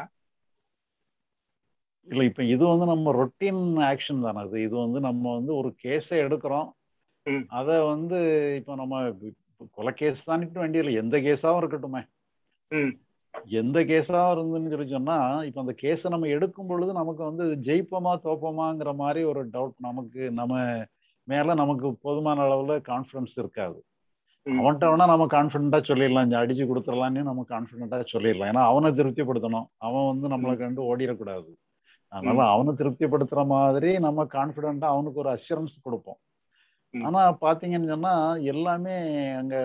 இல்லை இப்போ இது வந்து நம்ம ரொட்டீன் ஆக்ஷன் தானே அது இது வந்து நம்ம வந்து ஒரு கேஸை எடுக்கிறோம் ம். அதை வந்து இப்போ நம்ம இப்ப கொலை கேஸ் தான் வேண்டியதில்லை எந்த கேஸாகவும் இருக்கட்டுமே ம் எந்த கேஸாக இருந்துன்னு சொல்லி சொன்னா இப்போ அந்த கேஸை நம்ம எடுக்கும் பொழுது நமக்கு வந்து ஜெயிப்போமா தோப்போமாங்கிற மாதிரி ஒரு டவுட் நமக்கு நம்ம மேல நமக்கு போதுமான அளவுல கான்ஃபிடன்ஸ் இருக்காது ம். அவன்கிட்ட வேணா நம்ம கான்ஃபிடண்டா சொல்லிடலாம் இங்க அடிச்சு கொடுத்துடலான்னு நம்ம கான்ஃபிடண்டா சொல்லிடலாம் ஏன்னா அவனை திருப்திப்படுத்தணும் அவன் வந்து நம்மளை கண்டு ஓடிடக்கூடாது அதனால அவனை திருப்திப்படுத்துற மாதிரி நம்ம கான்ஃபிடண்டா அவனுக்கு ஒரு அஷூரன்ஸ் கொடுப்போம் ம். ஆனா பாத்தீங்கன்னு சொன்னா எல்லாமே அங்க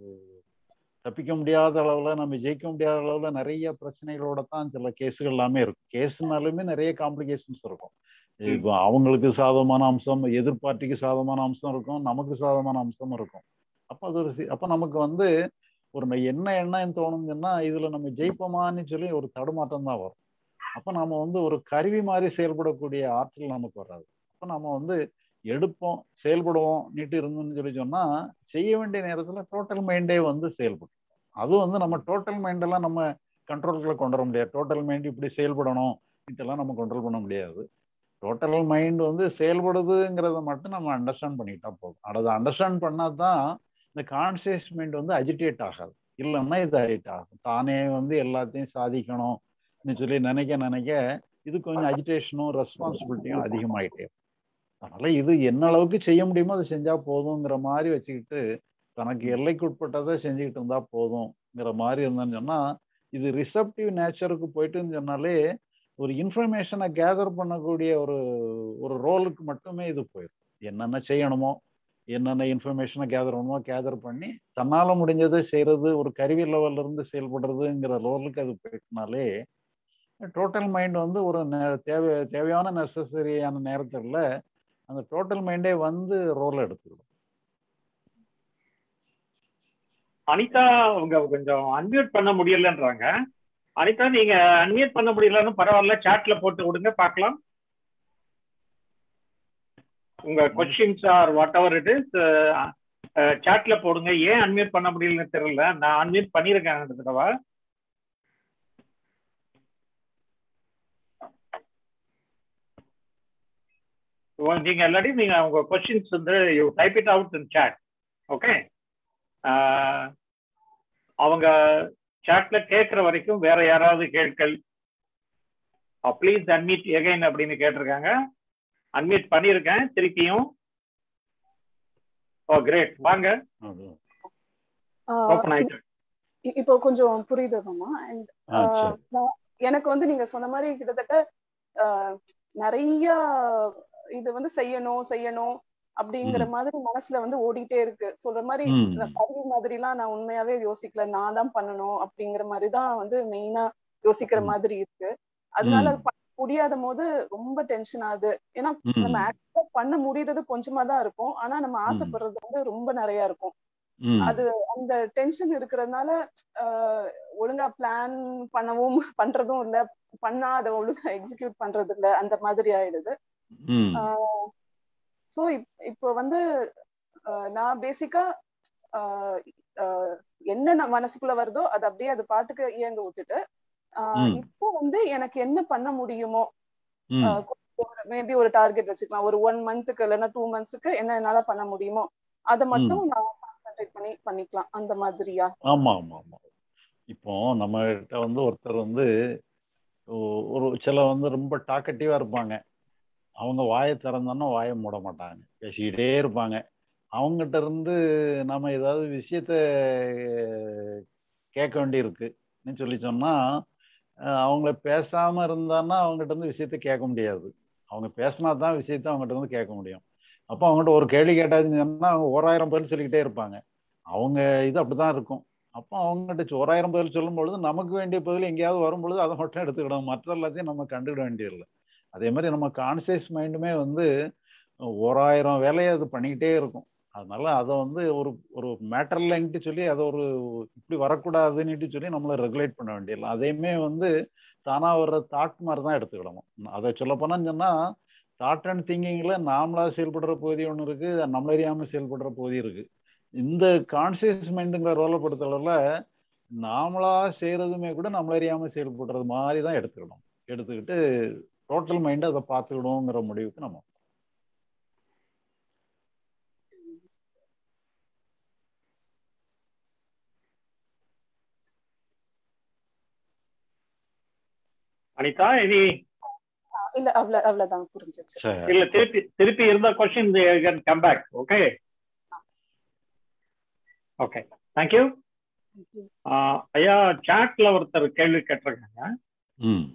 தப்பிக்க முடியாத அளவுல நம்ம ஜெயிக்க முடியாத அளவுல நிறைய பிரச்சனைகளோட தான் சில கேஸுகள் எல்லாமே இருக்கும் கேஸ்னாலுமே நிறைய காம்ப்ளிகேஷன்ஸ் இருக்கும் இப்போ அவங்களுக்கு சாதகமான அம்சம் எதிர்பார்ட்டிக்கு சாதகமான அம்சம் இருக்கும் நமக்கு சாதகமான அம்சம் இருக்கும் அப்போ அது ஒரு சி- அப்போ நமக்கு வந்து ஒரு ந- என்ன எண்ணம் தோணுங்கன்னா இதுல நம்ம ஜெயிப்போமான்னு சொல்லி ஒரு தடுமாற்றம் தான் வரும் அப்போ நம்ம வந்து ஒரு கருவி மாதிரி செயல்படக்கூடிய ஆற்றல் நமக்கு வராது அப்போ நம்ம வந்து எடுப்போம் செயல்படுவோம் நீட்டு இருந்தோம்னு சொல்லி சொன்னா செய்ய வேண்டிய நேரத்துல டோட்டல் மைண்டே வந்து செயல்படும் அது வந்து நம்ம டோட்டல் மைண்டெல்லாம் நம்ம கண்ட்ரோலுக்குள்ள கொண்டு வர முடியாது டோட்டல் மைண்ட் இப்படி செயல்படணும் இதெல்லாம் நம்ம கண்ட்ரோல் பண்ண முடியாது டோட்டல் மைண்ட் வந்து செயல்படுதுங்கிறத மட்டும் நம்ம அண்டர்ஸ்டாண்ட் பண்ணிக்கிட்டா போதும் அதை அண்டர்ஸ்டாண்ட் பண்ணாதான் தான் இந்த கான்சியஸ் மைண்ட் வந்து அஜிடேட் ஆகாது இல்லைன்னா இது அஜிட் ஆகும் தானே வந்து எல்லாத்தையும் சாதிக்கணும்னு சொல்லி நினைக்க நினைக்க இது கொஞ்சம் அஜிடேஷனும் ரெஸ்பான்சிபிலிட்டியும் அதிகமாயிட்டே இருக்கும். அதனால இது என்ன அளவுக்கு செய்ய முடியுமோ அதை செஞ்சா போதுங்கிற மாதிரி வச்சுக்கிட்டு தனக்கு எல்லைக்கு உட்பட்டதை செஞ்சுக்கிட்டு இருந்தா போதுங்கிற மாதிரி இருந்தான்னு சொன்னா இது ரிசப்டிவ் நேச்சருக்கு போயிட்டுன்னு சொன்னாலே ஒரு இன்ஃபர்மேஷனை கேதர் பண்ணக்கூடிய ஒரு ஒரு ரோலுக்கு மட்டுமே இது போயிடும் என்னென்ன செய்யணுமோ என்னென்ன இன்ஃபர்மேஷனை கேதர் பண்ணணுமோ கேதர் பண்ணி தன்னால முடிஞ்சதை செய்யறது ஒரு கருவி லெவல்ல இருந்து செயல்படுறதுங்கிற ரோலுக்கு அது போயிட்டனாலே டோட்டல் மைண்ட் வந்து ஒரு நே- தேவை தேவையான நெசசரியான நேரத்துல அந்த டோட்டல் மைண்டே வந்து ரோல் எடுத்துக்கிடும் அனிதா அவங்க கொஞ்சம் அன்மியூட் பண்ண முடியலன்றாங்க அனிதா நீங்க அன்மியூட் பண்ண முடியலன்னு பரவாயில்ல சாட்ல போட்டு விடுங்க பார்க்கலாம் உங்க questions or whatever it is சாட்ல போடுங்க ஏன் அன்மியூட் பண்ண முடியலன்னு தெரியல நான் அன்மியூட் பண்ணியிருக்கேன் ரெண்டு தடவை உங்க- நீங்க இல்லாட்டி நீங்க உங்க கொஸ்டின்ஸ் வந்து you type it out in chat okay அவங்க சாட்ல கேட்குற வரைக்கும் வேற யாராவது கேட்கள் ப்ளீஸ் அன்மீட் எகைன் அப்படின்னு கேட்டிருக்காங்க அன்மீட் பண்ணியிருக்கேன் திருப்பியும் ஓ கிரேட் வாங்க அது ஆஹ் ஓப்பன் ஆயிட்டு இ- இப்போ கொஞ்சம் புரியுதுமா அண்ட் ஆ, சரி. எனக்கு வந்து நீங்க சொன்ன மாதிரி கிட்டத்தட்ட ஆஹ் நிறைய இது வந்து செய்யணும் செய்யணும் அப்படிங்கிற மாதிரி மனசுல வந்து ஓடிட்டே இருக்கு சொல்ற மாதிரி ம். இந்த கருவி மாதிரி எல்லாம் நான் உண்மையாவே யோசிக்கல நான் தான் பண்ணணும் அப்படிங்கிற மாதிரி தான் வந்து மெயினா யோசிக்கிற ம். மாதிரி இருக்கு அதனால ம். அது பண்ண முடியாத போது ரொம்ப டென்ஷன் ஆகுது ஏன்னா ம். நம்ம ஆக்சுவலா பண்ண முடியறது கொஞ்சமா தான் இருக்கும் ஆனா நம்ம ஆசைப்படுறது வந்து ரொம்ப நிறைய இருக்கும் ம். அது அந்த டென்ஷன் இருக்கிறதுனால ஆஹ் ஒழுங்கா பிளான் பண்ணவும் பண்றதும் இல்ல பண்ணா அதை ஒழுங்கா எக்ஸிக்யூட் பண்றது இல்ல அந்த மாதிரி ஆயிடுது ம். ஸோ இப்போ வந்து ஆஹ் நான் பேசிக்கா என்ன நான் மனசுக்குள்ள வருதோ அது அப்படியே அது பாட்டுக்கு இயங்க விட்டுட்டு ஆஹ் ம். இப்போ வந்து எனக்கு என்ன பண்ண முடியுமோ ம். மேபி ஒரு டார்கெட் வச்சுக்கலாம் ஒரு ஒன் மந்த்துக்கு இல்லைன்னா டூ மந்த்ஸுக்கு என்ன என்னால பண்ண முடியுமோ அதை மட்டும் நான் கான்சென்ட்ரேட் பண்ணி பண்ணிக்கலாம் அந்த மாதிரியா ஆமா ஆமா ஆமா இப்போ நம்ம கிட்ட வந்து ஒருத்தர் வந்து ஒ- ஒரு சில வந்து ரொம்ப டாக்கட்டிவா இருப்பாங்க அவங்க வாயை திறந்தோன்னா வாயை மூட மாட்டாங்க பேசிக்கிட்டே இருப்பாங்க அவங்ககிட்ட இருந்து நம்ம ஏதாவது விஷயத்த அஹ், கேட்க வேண்டியிருக்குன்னு சொல்லி சொன்னா அஹ், அவங்கள பேசாம இருந்தான்னா அவங்ககிட்ட இருந்து விஷயத்த கேட்க முடியாது அவங்க பேசினா தான் விஷயத்த அவங்ககிட்ட இருந்து கேட்க முடியும் அப்போ அவங்ககிட்ட ஒரு கேள்வி கேட்டாச்சுன்னு சொன்னா அவங்க ஓராயிரம் பதில் சொல்லிக்கிட்டே இருப்பாங்க அவங்க இது அப்படிதான் இருக்கும் அப்போ அவங்ககிட்ட சொ- ஓராயிரம் பதில் சொல்லும் பொழுது நமக்கு வேண்டிய பதில் எங்கேயாவது வரும் பொழுது அதை மட்டும் எடுத்துக்கிடணும் மற்ற எல்லாத்தையும் நம்ம கண்டுக்கிட வேண்டியதில்லை அதே மாதிரி நம்ம கான்சியஸ் மைண்டுமே வந்து ஓராயிரம் வேலையை அது பண்ணிக்கிட்டே இருக்கும் அதனால அதை வந்து ஒரு ஒரு மேட்டர்லன்ட்டு சொல்லி அதை ஒரு இப்படி வரக்கூடாதுன்னுட்டு சொல்லி நம்மளை ரெகுலேட் பண்ண வேண்டியதில்லை அதையுமே வந்து தானா வர்ற தாட் மாதிரி தான் எடுத்துக்கிடணும் அதை சொல்ல போனான்னு சொன்னா தாட் அண்ட் திங்கிங்ல நாமளா செயல்படுற பகுதி ஒன்று இருக்கு நம்மள அறியாம செயல்படுற பகுதி இருக்கு இந்த கான்சியஸ் மைண்டுங்கிற ரோலை பொறுத்தளவுல நாமளா செய்யறதுமே கூட நம்மள அறியாம செயல்படுறது மாதிரி தான் எடுத்துக்கணும் எடுத்துக்கிட்டு டோட்டல் மைண்ட் அதை பார்த்துக்கணுங்கிற முடிவுக்கு நம்ம அனிதா இனி இல்ல அவ்வளவு அவ்வளவுதான் புரிஞ்சிச்சு சரி இல்ல திருப்பி திருப்பி இருந்த question come back okay okay thank you ஐயா சாட்ல ஒருத்தர் கேள்வி கேட்டிருக்காங்க ம்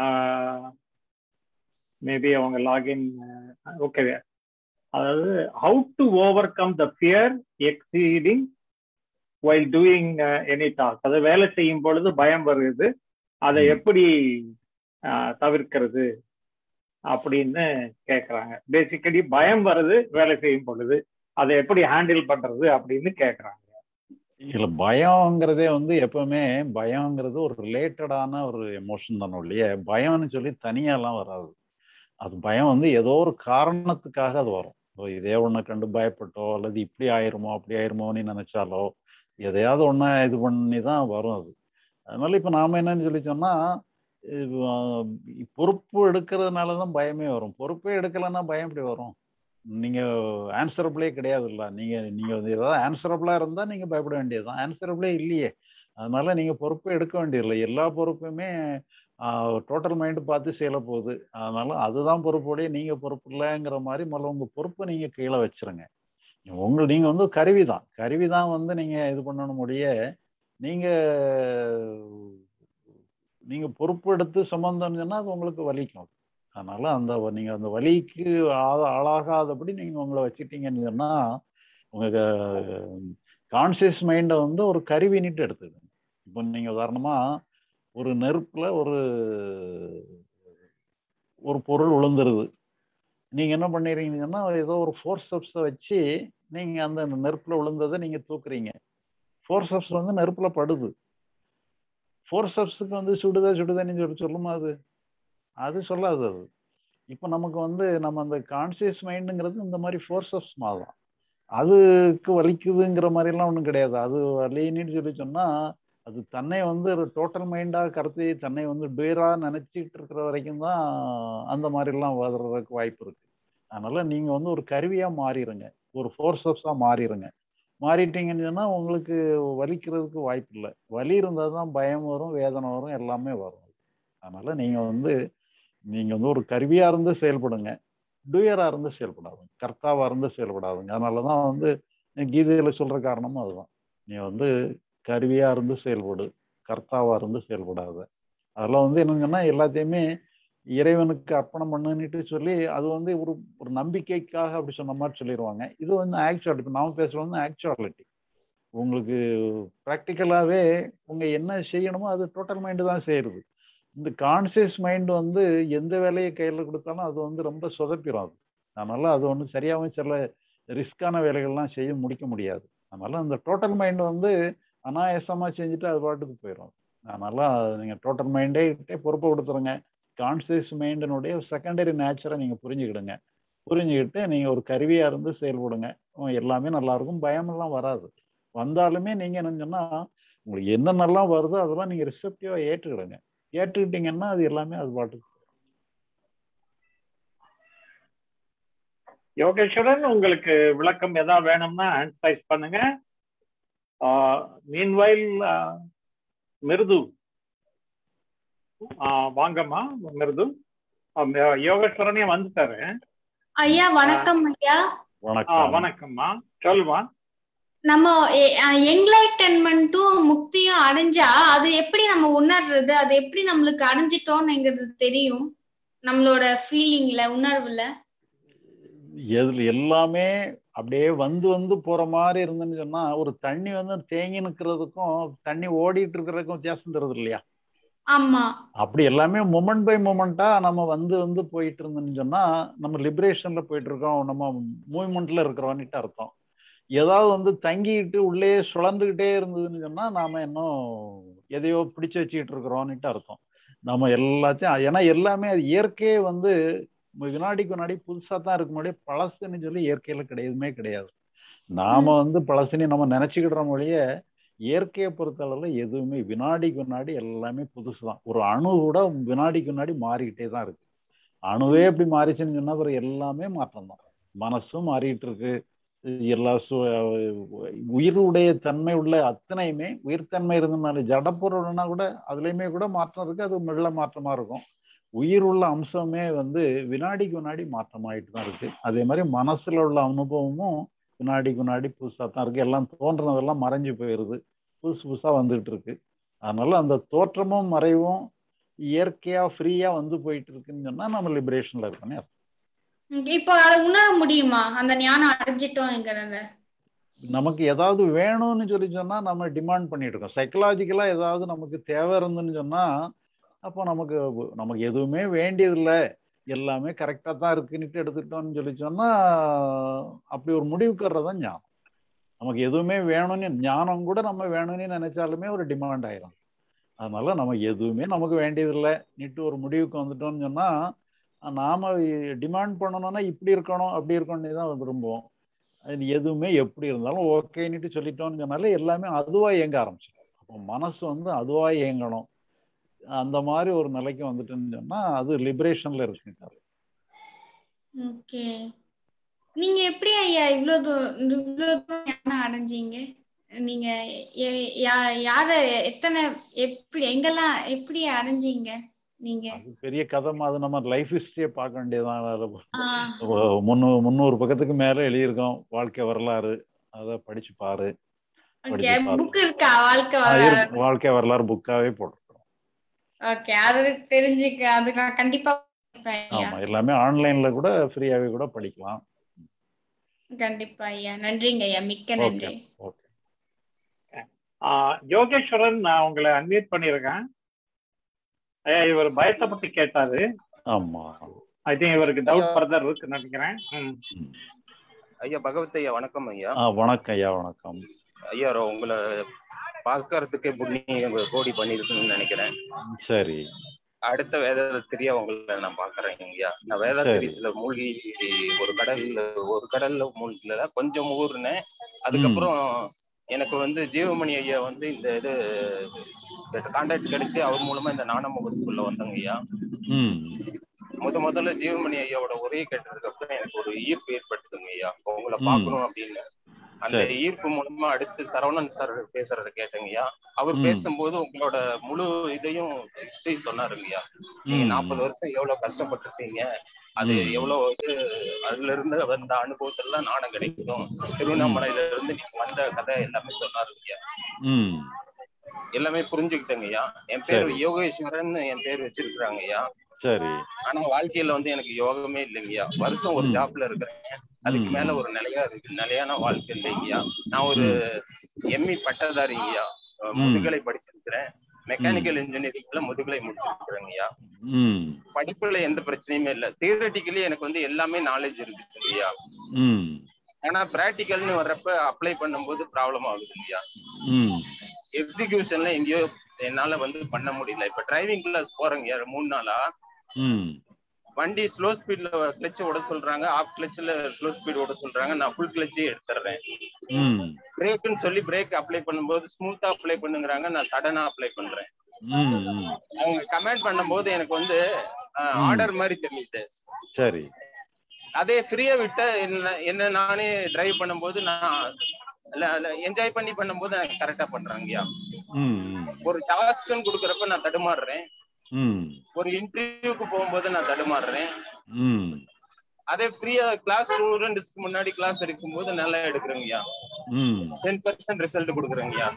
மேபி அவங்க லாகின் ஓகே அதாவது how to overcome the fear exceeding while doing any task அதை வேலை செய்யும் பொழுது பயம் வருது அதை ம். எப்படி ஆஹ், தவிர்க்கிறது அப்படின்னு கேக்குறாங்க பேசிக்கலி பயம் வருது வேலை செய்யும் பொழுது அதை எப்படி ஹேண்டில் பண்றது அப்படின்னு கேக்குறாங்க இல்ல பயம்ங்கிறதே வந்து எப்பவுமே பயம்ங்கிறது ஒரு ரிலேட்டடான ஒரு எமோஷன் தானே ஒழிய பயம்னு சொல்லி தனியாலாம் வராது அது பயம் வந்து ஏதோ ஒரு காரணத்துக்காக அது வரும் இப்போ இதே ஒண்ணை கண்டு பயப்பட்டோ அல்லது இப்படி ஆயிருமோ அப்படி ஆயிருமோன்னு நினைச்சாலோ எதையாவது ஒண்ண இது பண்ணி தான் வரும் அது அதனால இப்ப நாம என்னன்னு சொல்லி சொன்னா இது, ஆஹ், பொறுப்பு எடுக்கிறதுனால தான் பயமே வரும் பொறுப்பே எடுக்கலைன்னா பயம் எப்படி வரும் நீங்க ஆன்சரபிளே கிடையாது இல்ல நீங்க நீங்க வந்து ஏதாவது ஆன்சரபிளா இருந்தா நீங்க பயப்பட வேண்டியதுதான் ஆன்சரபிளே இல்லையே அதனால நீங்க பொறுப்பே எடுக்க வேண்டியதில்லை எல்லா பொறுப்புமே டோட்டல் மைண்ட் பார்த்து செய்யல போகுது அதனால அதுதான் பொறுப்போடைய நீங்க பொறுப்பு இல்லைங்கிற மாதிரி முதல்ல உங்க பொறுப்பை நீங்க கீழே வச்சிருங்க உங்க நீங்க வந்து கருவி தான் கருவி தான் வந்து நீங்க இது பண்ணணும் முடிய நீங்க நீங்க பொறுப்பு எடுத்து சுமந்தோம்னு சொன்னா அது உங்களுக்கு வலிக்கும் அதனால அந்த வ- நீங்க அந்த வலிக்கு ஆ- ஆளாகாதபடி நீங்க உங்களை வச்சுட்டீங்கன்னு சொன்னா உங்க கான்சியஸ் மைண்டை வந்து ஒரு கருவினிட்டு எடுத்துக்கணும் இப்போ நீங்க உதாரணமா ஒரு நெருப்புல ஒரு ஒரு பொருள் விழுந்துருது நீங்க என்ன பண்ணிடுறீங்கன்னா ஏதோ ஒரு ஃபோர்ஸ் சப்ஸை வச்சு நீங்க அந்த நெருப்புல விழுந்ததை நீங்க தூக்குறீங்க ஃபோர்ஸ் சப்ஸ் வந்து நெருப்புல படுது ஃபோர்ஸ் சப்ஸுக்கு வந்து சுடுதா சுடுதான்னு சொல்லி சொல்லுமா அது அது சொல்லாது அது இப்போ நமக்கு வந்து நம்ம அந்த கான்சியஸ் மைண்டுங்கிறது இந்த மாதிரி ஃபோர்ஸ் ஆஃப் தான் அதுக்கு வலிக்குதுங்கிற மாதிரிலாம் ஒன்றும் கிடையாது அது வலின்னு சொல்லி சொன்னா அது தன்னை வந்து ஒரு டோட்டல் மைண்டாக கருத்து தன்னை வந்து டூயரா நினைச்சிட்டு இருக்கிற வரைக்கும் தான் அந்த மாதிரிலாம் வர்றதுக்கு வாய்ப்பு இருக்கு அதனால நீங்க வந்து ஒரு கருவியா மாறிடுங்க ஒரு ஃபோர்ஸ் ஆஃப்ஸா மாறிடுங்க மாறிட்டீங்கன்னு சொன்னா உங்களுக்கு வலிக்கிறதுக்கு வாய்ப்பு இல்லை வலி இருந்தால் தான் பயம் வரும் வேதனை வரும் எல்லாமே வரும் அதனால நீங்க வந்து நீங்க வந்து ஒரு கருவியா இருந்து செயல்படுங்க டூயரா இருந்து செயல்படாதுங்க கர்த்தாவா இருந்து செயல்படாதுங்க அதனாலதான் வந்து கீதையில சொல்ற காரணமும் அதுதான் நீ வந்து கருவியா இருந்து செயல்படு கர்த்தாவா இருந்து செயல்படாத அதெல்லாம் வந்து என்னங்கன்னா எல்லாத்தையுமே இறைவனுக்கு அர்ப்பணம் பண்ணுன்னுட்டு சொல்லி அது வந்து ஒரு ஒரு நம்பிக்கைக்காக அப்படி சொன்ன மாதிரி சொல்லிடுவாங்க இது வந்து ஆக்சுவாலிட்டி இப்போ நாம பேசுறது வந்து ஆக்சுவாலிட்டி உங்களுக்கு ப்ராக்டிக்கலாகவே உங்க என்ன செய்யணுமோ அது டோட்டல் மைண்டு தான் செய்யறது இந்த கான்சியஸ் மைண்ட் வந்து எந்த வேலையை கையில் கொடுத்தாலும் அது வந்து ரொம்ப சொதப்பிடும் அது அதனால அது ஒன்று சரியாகவும் சில ரிஸ்கான வேலைகள்லாம் செய்ய முடிக்க முடியாது அதனால அந்த டோட்டல் மைண்ட் வந்து அனாயாசமாக செஞ்சுட்டு அது பாட்டுக்கு போயிடும் அதனால நீங்கள் டோட்டல் மைண்டே பொறுப்பை கொடுத்துருங்க கான்சியஸ் மைண்டினுடைய செகண்டரி நேச்சரை நீங்கள் புரிஞ்சுக்கிடுங்க புரிஞ்சுக்கிட்டு நீங்கள் ஒரு கருவியாக இருந்து செயல்படுங்க எல்லாமே நல்லா இருக்கும் பயமெல்லாம் வராது வந்தாலுமே நீங்கள் என்ன சொன்னால் உங்களுக்கு என்னென்னலாம் வருதோ அதெல்லாம் நீங்கள் ரிசப்டிவாக ஏற்றுக்கிடுங்க ஏற்றுக்கிட்டீங்கன்னா அது எல்லாமே அது பாட்டுக்கு யோகேஸ்வரன் உங்களுக்கு விளக்கம் ஏதாவது வேணும்னா ஆன்சரைஸ் பண்ணுங்க மீன்வைல் மிருது வாங்கம்மா மிருது யோகேஸ்வரனே வந்துட்டாரு ஐயா வணக்கம் ஐயா வணக்கம் வணக்கம்மா சொல்லுமா நம்ம என்லைட்டன்மெண்ட்டும் முக்தியும் அடைஞ்சா அது எப்படி நம்ம உணர்றது அது எப்படி நம்மளுக்கு அடைஞ்சிட்டோம்ங்கிறது தெரியும் நம்மளோட ஃபீலிங்ல உணர்வுல எதுல எல்லாமே அப்படியே வந்து வந்து போற மாதிரி இருந்துன்னு சொன்னா ஒரு தண்ணி வந்து தேங்கி நிக்கிறதுக்கும் தண்ணி ஓடிட்டு இருக்கிறதுக்கும் வித்தியாசம் தருது இல்லையா ஆமா அப்படி எல்லாமே மொமெண்ட் பை மொமெண்டா நம்ம வந்து வந்து போயிட்டு இருந்தோம்னு சொன்னா நம்ம லிபரேஷன்ல போயிட்டு இருக்கோம் நம்ம மூவ்மெண்ட்ல இருக்கிறோம்னுட்டு அர்த்தம் ஏதாவது வந்து தங்கிட்டு உள்ளே சுழந்துகிட்டே இருந்ததுன்னு சொன்னா நாம இன்னும் எதையோ பிடிச்சு வச்சுக்கிட்டு இருக்கிறோம்னுட்டு அர்த்தம் நம்ம எல்லாத்தையும் ஏன்னா எல்லாமே அது இயற்கையே வந்து வினாடிக்கு வினாடி புதுசா தான் இருக்க முடியும் பழசுன்னு சொல்லி இயற்கையில கிடையதுமே கிடையாது நாம வந்து பழசுன்னு நம்ம நினைச்சுக்கிற மொழிய இயற்கையை பொறுத்த அளவுல எதுவுமே வினாடிக்கு வினாடி எல்லாமே புதுசு தான் ஒரு அணு கூட வினாடிக்கு வினாடி மாறிக்கிட்டே தான் இருக்கு அணுவே எப்படி மாறிச்சுன்னு சொன்னா அப்புறம் எல்லாமே மாற்றம் தான் மனசும் மாறிட்டு இருக்கு எல்லா சு உயிருடைய தன்மை உள்ள அத்தனையுமே உயிர்த்தன்மை இருந்தனால ஜடப்பொருள்னா கூட அதுலயுமே கூட மாற்றம் இருக்கு அது மெல்ல மாற்றமா இருக்கும் உயிர் உள்ள அம்சமே வந்து வினாடிக்கு வினாடி மாற்றமாயிட்டு தான் இருக்கு அதே மாதிரி மனசுல உள்ள அனுபவமும் வினாடிக்கு வினாடி புதுசா தான் இருக்கு எல்லாம் தோன்றதெல்லாம் மறைஞ்சு போயிருது புதுசு புதுசா வந்துகிட்டு இருக்கு அதனால அந்த தோற்றமும் மறைவும் இயற்கையா ஃப்ரீயா வந்து போயிட்டு இருக்குன்னு சொன்னா நம்ம லிபரேஷன்ல இருக்கோன்னே இப்போ அதை உணர முடியுமா அந்த ஞானம் அடைஞ்சிட்டோங்கிறத நமக்கு ஏதாவது வேணும்னு சொல்லி சொன்னா நம்ம டிமாண்ட் பண்ணிட்டு இருக்கோம் சைக்கலாஜிக்கலா ஏதாவது நமக்கு தேவை இருந்துன்னு சொன்னா அப்போ நமக்கு நமக்கு எதுவுமே வேண்டியதில்லை எல்லாமே கரெக்டா தான் இருக்குன்னுட்டு எடுத்துக்கிட்டோம்னு சொல்லி சொன்னா அப்படி ஒரு முடிவுக்கு வர்றதான் ஞானம் நமக்கு எதுவுமே வேணும்னு ஞானம் கூட நம்ம வேணும்னு நினைச்சாலுமே ஒரு டிமாண்ட் ஆயிரும் அதனால நம்ம எதுவுமே நமக்கு வேண்டியதில்லை நீட்டு ஒரு முடிவுக்கு வந்துட்டோம்னு சொன்னா நாம டிமாண்ட் பண்ணணும்னா இப்படி இருக்கணும் அப்படி இருக்கணும்னு தான் விரும்புவோம் அது எதுவுமே எப்படி இருந்தாலும் ஓகேன்னுட்டு சொல்லிட்டோம்னு சொன்னாலே எல்லாமே அதுவா இயங்க ஆரம்பிச்சிடும் அப்போ மனசு வந்து அதுவா இயங்கணும் அந்த மாதிரி ஒரு நிலைக்கு வந்துட்டுன்னு சொன்னா அது லிபரேஷன்ல இருக்குங்க ஓகே நீங்க எப்படி ஐயா இவ்வளவு தூரம் இவ்வளவு தூரம் அடைஞ்சீங்க நீங்க யார எத்தனை எப்படி எங்கெல்லாம் எப்படி அடைஞ்சீங்க நீங்க அது பெரிய கதை அது நம்ம லைஃப் ஹிஸ்டரியை பார்க்க வேண்டியதான் முன்னூறு முந்நூறு பக்கத்துக்கு மேல எழுதியிருக்கோம் வாழ்க்கை வரலாறு அத படிச்சு பாரு புக் இருக்கா வாழ்க்கை வாழ்க்கை வரலாறு புக்காவே போட்டிருக்கோம் ஓகே அது தெரிஞ்சுக்க அது நான் கண்டிப்பா ஆமா எல்லாமே ஆன்லைன்ல கூட ஃப்ரீயாவே கூட படிக்கலாம் கண்டிப்பா ஐயா நன்றிங்க ஐயா மிக்க நன்றி ஓகே யோகேஸ்வரன் நான் உங்களை அன்மியூட் பண்ணிருக்கேன் ஐயா இவர் பயத்தை பத்தி கேட்டாரு ஆமா ஐ திங்க் இவருக்கு டவுட் ஃபர்தர் இருக்கு நினைக்கிறேன் ஐயா பகவத் ஐயா வணக்கம் ஐயா வணக்கம் ஐயா வணக்கம் ஐயா உங்களை பார்க்கறதுக்கே புண்ணியம் கோடி பண்ணிருக்குன்னு நினைக்கிறேன் சரி அடுத்த வேதாத்திரியா உங்களை நான் பாக்குறேன் ஐயா நான் வேதாத்திரியத்துல மூழ்கி ஒரு கடல்ல ஒரு கடல்ல மூழ்கல கொஞ்சம் ஊர்னேன் அதுக்கப்புறம் எனக்கு வந்து ஜீவமணி ஐயா வந்து இந்த இது கான்டாக்ட் கிடைச்சு அவர் மூலமா இந்த நாண முகத்துக்குள்ள வந்தாங்க ஐயா முத முதல்ல ஜீவமணி ஐயாவோட உரையை கேட்டதுக்கு அப்புறம் எனக்கு ஒரு ஈர்ப்பு ஏற்பட்டுதுங்க ஐயா உங்களை பாக்கணும் அப்படின்னு அந்த ஈர்ப்பு மூலமா அடுத்து சரவணன் சார் பேசுறத கேட்டேங்கய்யா அவர் பேசும்போது உங்களோட முழு இதையும் ஹிஸ்டரி சொன்னாருங்கய்யா நீங்க நாற்பது வருஷம் எவ்வளவு கஷ்டப்பட்டிருக்கீங்க அது எவ்வளவு வந்து அதுல இருந்து வந்த அனுபவத்துல நாணம் கிடைக்கும் திருவண்ணாமலையில இருந்து நீங்க வந்த கதை எல்லாமே சொன்னாருங்கய்யா எல்லாமே புரிஞ்சுக்கிட்டேங்கய்யா என் பேர் யோகேஸ்வரன் என் பேர் வச்சிருக்கிறாங்க ஐயா சரி ஆனா வாழ்க்கையில வந்து எனக்கு யோகமே இல்லைங்கய்யா வருஷம் ஒரு ஜாப்ல இருக்கிறேன் அதுக்கு மேல ஒரு நிலையா இருக்கு நிலையான வாழ்க்கை இல்லைங்கய்யா நான் ஒரு எம்இ பட்டதாரிங்கய்யா முதுகலை படிச்சிருக்கிறேன் மெக்கானிக்கல் இன்ஜினியரிங்ல முதுகலை முடிச்சிருக்கிறேங்கய்யா படிப்புல எந்த பிரச்சனையுமே இல்ல தியரட்டிக்கலி எனக்கு வந்து எல்லாமே நாலேஜ் இருக்கு இல்லையா ஆனா பிராக்டிக்கல்னு வர்றப்ப அப்ளை பண்ணும்போது ப்ராப்ளம் ஆகுது இல்லையா எக்ஸிகியூஷன்ல எங்கேயோ என்னால வந்து பண்ண முடியல இப்ப டிரைவிங் கிளாஸ் போறேங்க மூணு நாளா வண்டி ஸ்லோ ஸ்பீட்ல கிளச் ஓட சொல்றாங்க ஆஃப் கிளச்ல ஸ்லோ ஸ்பீட் ஓட சொல்றாங்க நான் ஃபுல் கிளச்சே எடுத்துறேன் பிரேக்குன்னு சொல்லி பிரேக் அப்ளை பண்ணும்போது ஸ்மூத்தா அப்ளை பண்ணுங்கிறாங்க நான் சடனா அப்ளை பண்றேன் அவங்க கமெண்ட் பண்ணும்போது எனக்கு வந்து ஆர்டர் மாதிரி தெரியுது சரி அதே ஃப்ரீயா விட்ட என்ன என்ன நானே டிரைவ் பண்ணும்போது நான் என்ஜாய் பண்ணி பண்ணும்போது எனக்கு கரெக்டா பண்றாங்கய்யா ஒரு டாஸ்க்னு கொடுக்கறப்ப நான் தடுமாறுறேன் ஒரு இன்டர்வியூக்கு போகும்போது நான் தடுமாறுறேன் அதே ஃப்ரீயா கிளாஸ் ஸ்டூடெண்ட்ஸ்க்கு முன்னாடி கிளாஸ் எடுக்கும் போது நல்லா எடுக்கிறேங்கய்யா டென் பர்சன்ட் ரிசல்ட் கொடுக்குறேங்கய்யா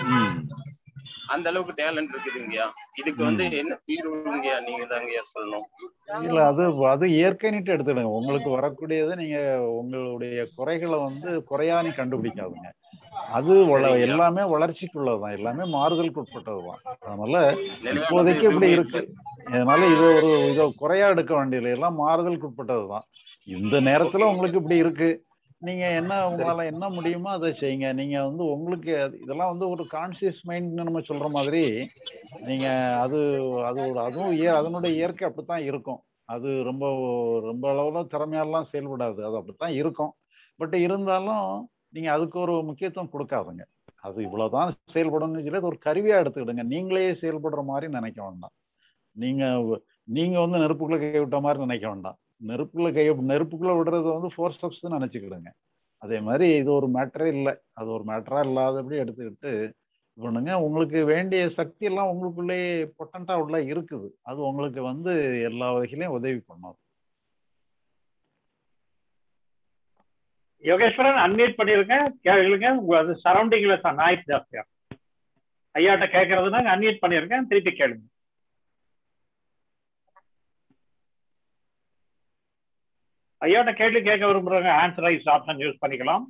அந்த அளவுக்கு டேலண்ட் இருக்குதுங்கய்யா இதுக்கு வந்து என்ன தீர்வுங்கய்யா நீங்க தாங்கய்யா சொல்லணும் இல்ல அது அது இயற்கைன்னுட்டு எடுத்துடுங்க உங்களுக்கு வரக்கூடியது நீங்க உங்களுடைய குறைகளை வந்து குறையா நீ கண்டுபிடிக்காதுங்க அது எல்லாமே வளர்ச்சிக்குள்ளதுதான் எல்லாமே மாறுதலுக்கு உட்பட்டதுதான் அதனால இப்போதைக்கு இப்படி இருக்கு அதனால இது ஒரு இதை குறையா எடுக்க வேண்டியது எல்லாம் மாறுதலுக்கு உட்பட்டதுதான் இந்த நேரத்துல உங்களுக்கு இப்படி இருக்கு நீங்க என்ன உங்களால என்ன முடியுமோ அதை செய்யுங்க நீங்க வந்து உங்களுக்கு அது- இதெல்லாம் வந்து ஒரு கான்சியஸ் மைண்ட் நம்ம சொல்ற மாதிரி நீங்க அது அது ஒரு அதுவும் இய- அதனுடைய இயற்கை அப்படித்தான் இருக்கும் அது ரொம்ப ரொம்ப அளவுல திறமையெல்லாம் செயல்படாது அது அப்படித்தான் இருக்கும் பட் இருந்தாலும் நீங்க அதுக்கு ஒரு முக்கியத்துவம் கொடுக்காதுங்க அது இவ்வளவுதான் செயல்படணும்னு சொல்லி அது ஒரு கருவியா எடுத்துக்கிடுங்க நீங்களே செயல்படுற மாதிரி நினைக்க வேண்டாம் நீங்க நீங்க வந்து நெருப்புக்குள்ள கை விட்ட மாதிரி நினைக்க வேண்டாம் நெருப்புக்குள்ள கை நெருப்புக்குள்ள விடுறது வந்து ஃபோர் ஸ்டெப்ஸ் நினைச்சுக்கிடுங்க அதே மாதிரி இது ஒரு மேட்டரே இல்லை அது ஒரு மேட்டரா இல்லாதபடி எடுத்துக்கிட்டு இது பண்ணுங்க உங்களுக்கு வேண்டிய சக்தி எல்லாம் உங்களுக்குள்ளேயே பொட்டண்டா உள்ள இருக்குது அது உங்களுக்கு வந்து எல்லா வகையிலையும் உதவி பண்ணும் யோகேஸ்வரன் அன்மியூட் பண்ணிருங்க கேளுங்க உங்க அது சரௌண்டிங்ல நாய்ஸ் ஜாஸ்தியா ஐயாட்ட கேட்கறதுனா அன்மியூட் பண்ணிருக்கேன் திருப்பி கேளுங்க ஐயாட்ட கேள்வி கேட்க விரும்புறவங்க ஆன்சர் ஐஸ் ஆப்ஷன் யூஸ் பண்ணிக்கலாம்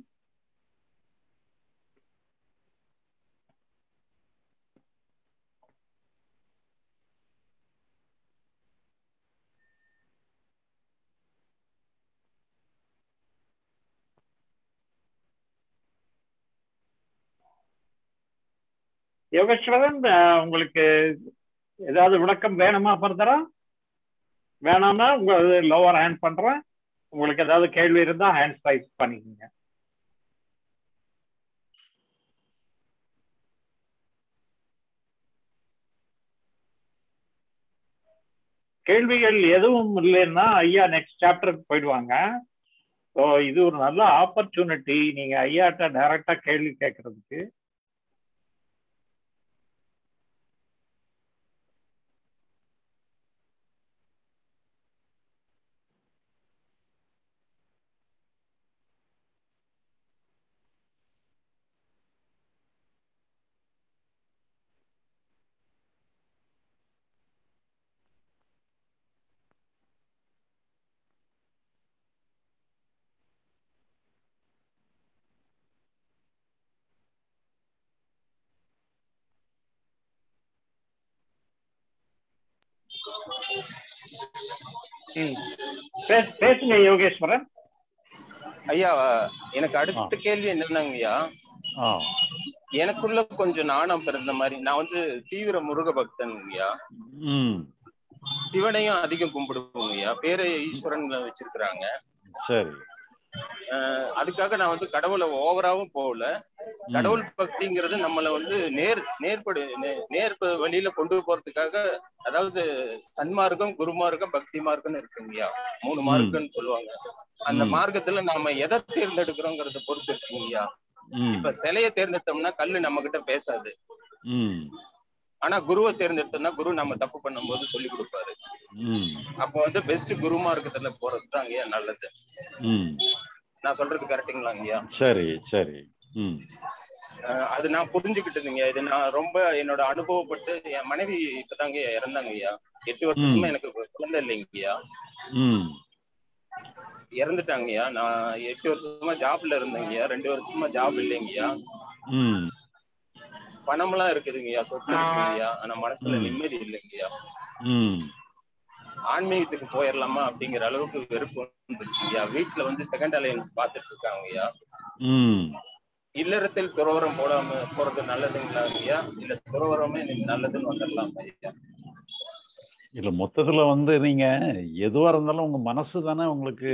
யோகேஸ்வரன் அஹ், உங்களுக்கு ஏதாவது விளக்கம் வேணுமா ஃபர்தரா வேணாம்னா உங்க லோவர் ஹேண்ட் பண்றேன் உங்களுக்கு ஏதாவது கேள்வி இருந்தா ஹேண்ட் ரைஸ் பண்ணிக்கோங்க கேள்விகள் எதுவும் இல்லைன்னா ஐயா நெக்ஸ்ட் சாப்டருக்கு போயிடுவாங்க ஸோ இது ஒரு நல்ல ஆப்பர்ச்சுனிட்டி நீங்க ஐயாட்ட டைரக்டா கேள்வி கேட்கறதுக்கு ம். பே- பேசுங்க யோகேஸ்வரன் ஐயா எனக்கு அடுத்த கேள்வி என்னன்னாங்கய்யா ஆ எனக்குள்ள கொஞ்சம் நாணம் பிறந்த மாதிரி நான் வந்து தீவிர முருக பக்தன்ங்கய்யா ம் சிவனையும் அதிகம் கும்பிடுவோங்கய்யா பேரை ஈஸ்வரன் வச்சிருக்கிறாங்க சரி அஹ் அதுக்காக நான் வந்து கடவுளை ஓவராவும் போகல கடவுள் பக்திங்கிறது நம்மள வந்து நேர் நேர்படு நே- நேர் ப- வழியில கொண்டு போறதுக்காக அதாவது சன்மார்க்கம் குருமார்க்கம் பக்தி மார்க்கம்னு இருக்குங்கய்யா மூணு மார்க்கம்னு சொல்லுவாங்க அந்த ம். மார்க்கத்துல நாம எதை தேர்ந்தெடுக்கிறோங்கிறத பொறுத்து இருக்குங்கய்யா ம் இப்ப சிலைய தேர்ந்தெடுத்தோம்னா கல்லு நம்ம கிட்ட பேசாது ம் ஆனா குருவை தேர்ந்தெடுத்தோம்னா குரு நம்ம தப்பு பண்ணும்போது சொல்லி கொடுப்பாரு ம் அப்போ வந்து பெஸ்ட் குருமார்க்கத்துல போறது தான் ஐயா நல்லது ம் நான் சொல்றது கரெக்டுங்களாங்கய்யா சரி சரி ம் அஹ் அது நான் புரிஞ்சுக்கிட்டதுங்க இது நான் ரொம்ப என்னோட அனுபவப்பட்டு என் மனைவி இப்பதாங்க இறந்தாங்க ஐயா எட்டு வருஷமா எனக்கு குழந்தை இல்லைங்கய்யா ம் இறந்துட்டாங்கய்யா நான் எட்டு வருஷமா ஜாப்ல இருந்தேங்கய்யா ரெண்டு வருஷமா ஜாப் இல்லைங்கய்யா ம் பணமெல்லாம் இருக்குதுங்கய்யா சொத்து இருக்குங்கய்யா ஆனா மனசுல ம். நிம்மதி இல்லைங்கய்யா ம் ஆன்மீகத்துக்கு போயிடலாமா அப்படிங்கிற அளவுக்கு வெறுப்பு வந்துருச்சுங்கய்யா வீட்டுல வந்து செகண்ட் அலையன்ஸ் பாத்துட்டு இருக்காங்கய்யா ம் இல்லறத்தில் துறவரம் போடாம போறது நல்லதுங்களா ஐயா இல்ல துறவரமே எனக்கு நல்லதுன்னு வந்துடலாம் ஐயா இல்ல மொத்தத்துல வந்து நீங்க எதுவா இருந்தாலும் உங்க மனசு தானே உங்களுக்கு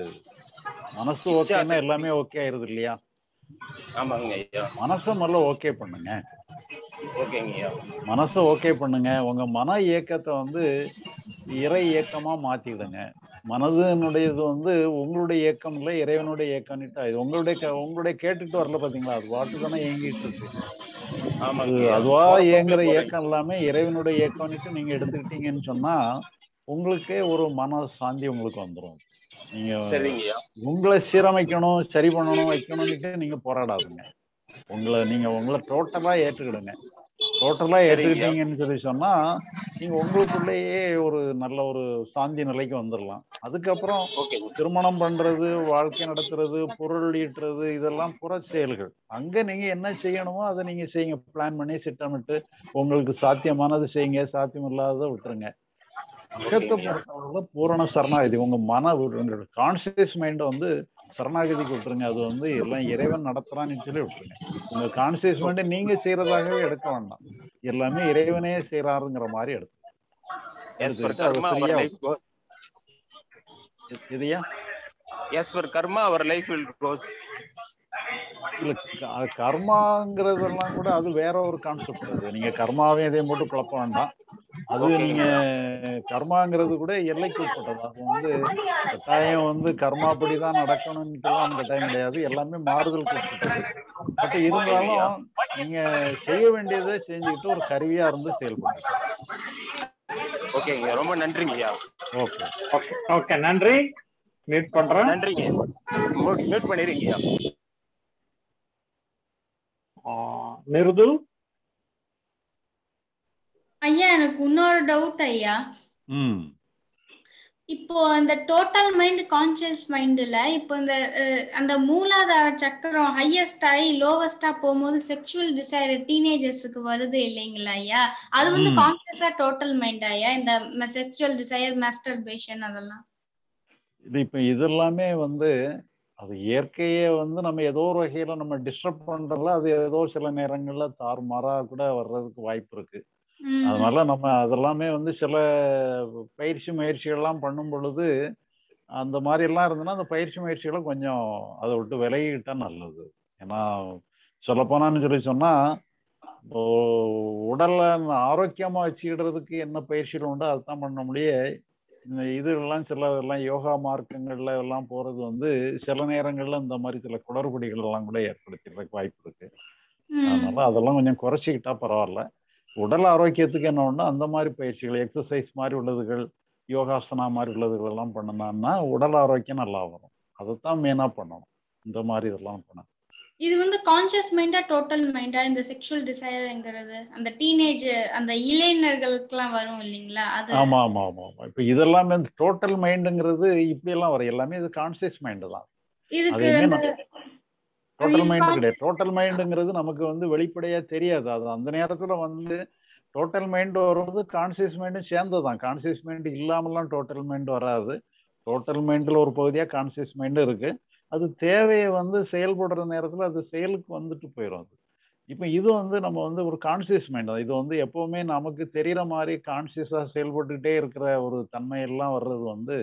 மனசு ஓகேன்னா எல்லாமே ஓகே ஆயிருது இல்லையா ஆமாங்க ஐயா மனசை முதல்ல ஓகே பண்ணுங்க ஓகேங்க ஐயா மனசை ஓகே பண்ணுங்க உங்க மன இயக்கத்தை வந்து இறை இயக்கமா மாத்திடுங்க மனதினுடையது வந்து உங்களுடைய இயக்கம் இல்லை இறைவனுடைய இயக்கம்னுட்டு இது உங்களுடைய க- உங்களுடைய கேட்டுட்டு வரல பாத்தீங்களா அது பாட்டு தானே இயங்கிட்டு இருக்கு ஆமாங்க அது ஐயா. அதுவா போற இயங்குற போக்குல இயக்கம் எல்லாமே இறைவனுடைய இயக்கம்னுட்டு நீங்க எடுத்துக்கிட்டீங்கன்னு சொன்னா உங்களுக்கே ஒரு மன சாந்தி உங்களுக்கு வந்துடும் நீங்க சரிங்க ஐயா உங்களை சீரமைக்கணும் சரி பண்ணணும் வைக்கணும்னுட்டு நீங்க போராடாதுங்க உங்களை நீங்க உங்களை டோட்டலா ஏற்றுக்கிடுங்க டோட்டலா சரிங்க. ஏற்றுக்கிட்டீங்கன்னு சொல்லி சொன்னா நீங்க உங்களுக்குள்ளேயே ஒரு நல்ல ஒரு சாந்தி நிலைக்கு வந்துடலாம் அதுக்கப்புறம் ஓகே திருமணம் பண்றது வாழ்க்கை நடத்துறது பொருள் ஈட்டுறது இதெல்லாம் புற செயல்கள் அங்க நீங்க என்ன செய்யணுமோ அதை நீங்க செய்யுங்க பிளான் பண்ணி திட்டமிட்டு உங்களுக்கு சாத்தியமானது செய்யுங்க சாத்தியம் இல்லாததை விட்டுருங்க விஷத்தை ஓகேங்க. பொறுத்தவரை பூரண சரணாகதி உங்க மன உங்களோட கான்சியஸ் மைண்ட் வந்து சரணாகதிக்கு விட்டுருங்க அது வந்து எல்லாம் இறைவன் நடத்துறான்னு சொல்லி விட்டுருங்க உங்க கான்சியஸ் மைண்ட் நீங்க செய்யறதாகவே எடுக்க வேண்டாம் எல்லாமே இறைவனே செய்யறாருங்கிற மாதிரி எடுத்து எஸ் பர் எடுத்துக்கிட்டு அது கர்மா அவர் ஃப்ரீயா லைஃப் கோஸ் இதையா as per karma our life will goes இல்ல க- கர்மாங்கிறதெல்லாம் கூட அது வேற ஒரு கான்செப்ட் அது நீங்க கர்மாவையும் இதையும் போட்டு குழப்ப வேண்டாம் அது Okay. நீங்க கர்மாங்கிறது கூட எல்லைக்கு உட்பட்டது அது வந்து கட்டாயம் வந்து கர்மாப்படி தான் நடக்கணும்ட்டுலாம் கட்டாயம் கிடையாது எல்லாமே மாறுதலுக்கு உட்பட்டது பட் இருந்தாலும் நீங்க செய்ய வேண்டியதை செஞ்சுக்கிட்டு ஒரு கருவியா இருந்து செயல்படுங்க ஓகேங்க ரொம்ப நன்றிங்க ஐயா ஓகே ஓகே ஓகே நன்றி மீட் பண்றேன் நன்றிங்க மியூட் பண்ணிருங்க ஐயா ஆஹ் மிருது ஐயா எனக்கு இன்னொரு டவுட் ஐயா ம் இப்போ அந்த டோட்டல் மைண்ட் கான்சியஸ் மைண்ட்ல இப்போ இந்த அஹ், அந்த மூலாதார சக்கரம் ஹையஸ்ட் ஆகி லோவஸ்டா போகும்போது செக்ஷுவல் டிசைர் டீனேஜர்ஸுக்கு வருது இல்லைங்களா ஐயா அது வந்து ம். கான்சியஸா டோட்டல் மைண்ட் ஐயா இந்த செக்ஷுவல் டிசைர் மாஸ்டர்பேஷன் அதெல்லாம் இது இப்ப இதெல்லாமே வந்து அது இயற்கையே வந்து நம்ம ஏதோ ஒரு வகையில நம்ம டிஸ்டர்ப் பண்றதுல அது ஏதோ சில நேரங்கள்ல தாறுமாறா கூட வர்றதுக்கு வாய்ப்பு இருக்கு ம். அதனால நம்ம அதெல்லாமே வந்து சில பயிற்சி முயற்சிகள்லாம் பண்ணும் பொழுது அந்த மாதிரி எல்லாம் இருந்ததுன்னா அந்த பயிற்சி முயற்சிகளை கொஞ்சம் அதை விட்டு விலகிக்கிட்டா நல்லது ஏன்னா சொல்லப்போனான்னு சொல்லி சொன்னா இப்போ உடலை ஆரோக்கியமா வச்சுக்கிடுறதுக்கு என்ன பயிற்சிகள் உண்டோ அதுதான் பண்ண முடிய இந்த இதெல்லாம் சில எல்லாம் யோகா மார்க்கங்கள்ல எல்லாம் போறது வந்து சில நேரங்கள்ல இந்த மாதிரி சில குளறுபடிகள் எல்லாம் கூட ஏற்படுத்திடுறதுக்கு வாய்ப்பு இருக்கு ம். அதனால அதெல்லாம் கொஞ்சம் குறைச்சிக்கிட்டா பரவாயில்ல உடல் ஆரோக்கியத்துக்கு என்ன ஒண்ணு அந்த மாதிரி பயிற்சிகள் எக்ஸசைஸ் மாதிரி உள்ளதுகள் யோகாசனா மாதிரி உள்ளதுகள் எல்லாம் பண்ணணும்னா உடல் ஆரோக்கியம் நல்லா வரும் அதைத்தான் மெயினா பண்ணணும் இந்த மாதிரி இதெல்லாம் பண்ணணும் இது வந்து கான்சியஸ் மைண்டா டோட்டல் மைண்டா இந்த செக்ஷுவல் டிசைர்ங்கிறது அந்த டீனேஜ் அந்த இளைஞர்களுக்கெல்லாம் வரும் இல்லைங்களா அது ஆமா ஆமா ஆமா ஆமா இப்ப இதெல்லாமே டோட்டல் மைண்டுங்கிறது இப்படி எல்லாம் வரும் எல்லாமே இது கான்சியஸ் மைண்டு தான் இதுக்கு அது அந்த என்ன டோட்டல் இது மைண்ட் con- கிடையாது டோட்டல் மைண்டுங்கிறது நமக்கு வந்து வெளிப்படையா தெரியாது அது அந்த நேரத்துல வந்து டோட்டல் மைண்ட் வருவது கான்சியஸ் மைண்டும் சேர்ந்ததுதான் கான்சியஸ் மைண்ட் இல்லாமலாம் டோட்டல் மைண்ட் வராது டோட்டல் மைண்ட்ல ஒரு பகுதியா கான்சியஸ் மைண்ட் இருக்கு அது தேவையை வந்து செயல்படுற நேரத்துல அது செயலுக்கு வந்துட்டு போயிடும் அது இப்போ இது வந்து நம்ம வந்து ஒரு கான்சியஸ் மைண்ட் தான் இது வந்து எப்பவுமே நமக்கு தெரியற மாதிரி கான்சியஸா செயல்பட்டுக்கிட்டே இருக்கிற ஒரு தன்மை எல்லாம் வர்றது வந்து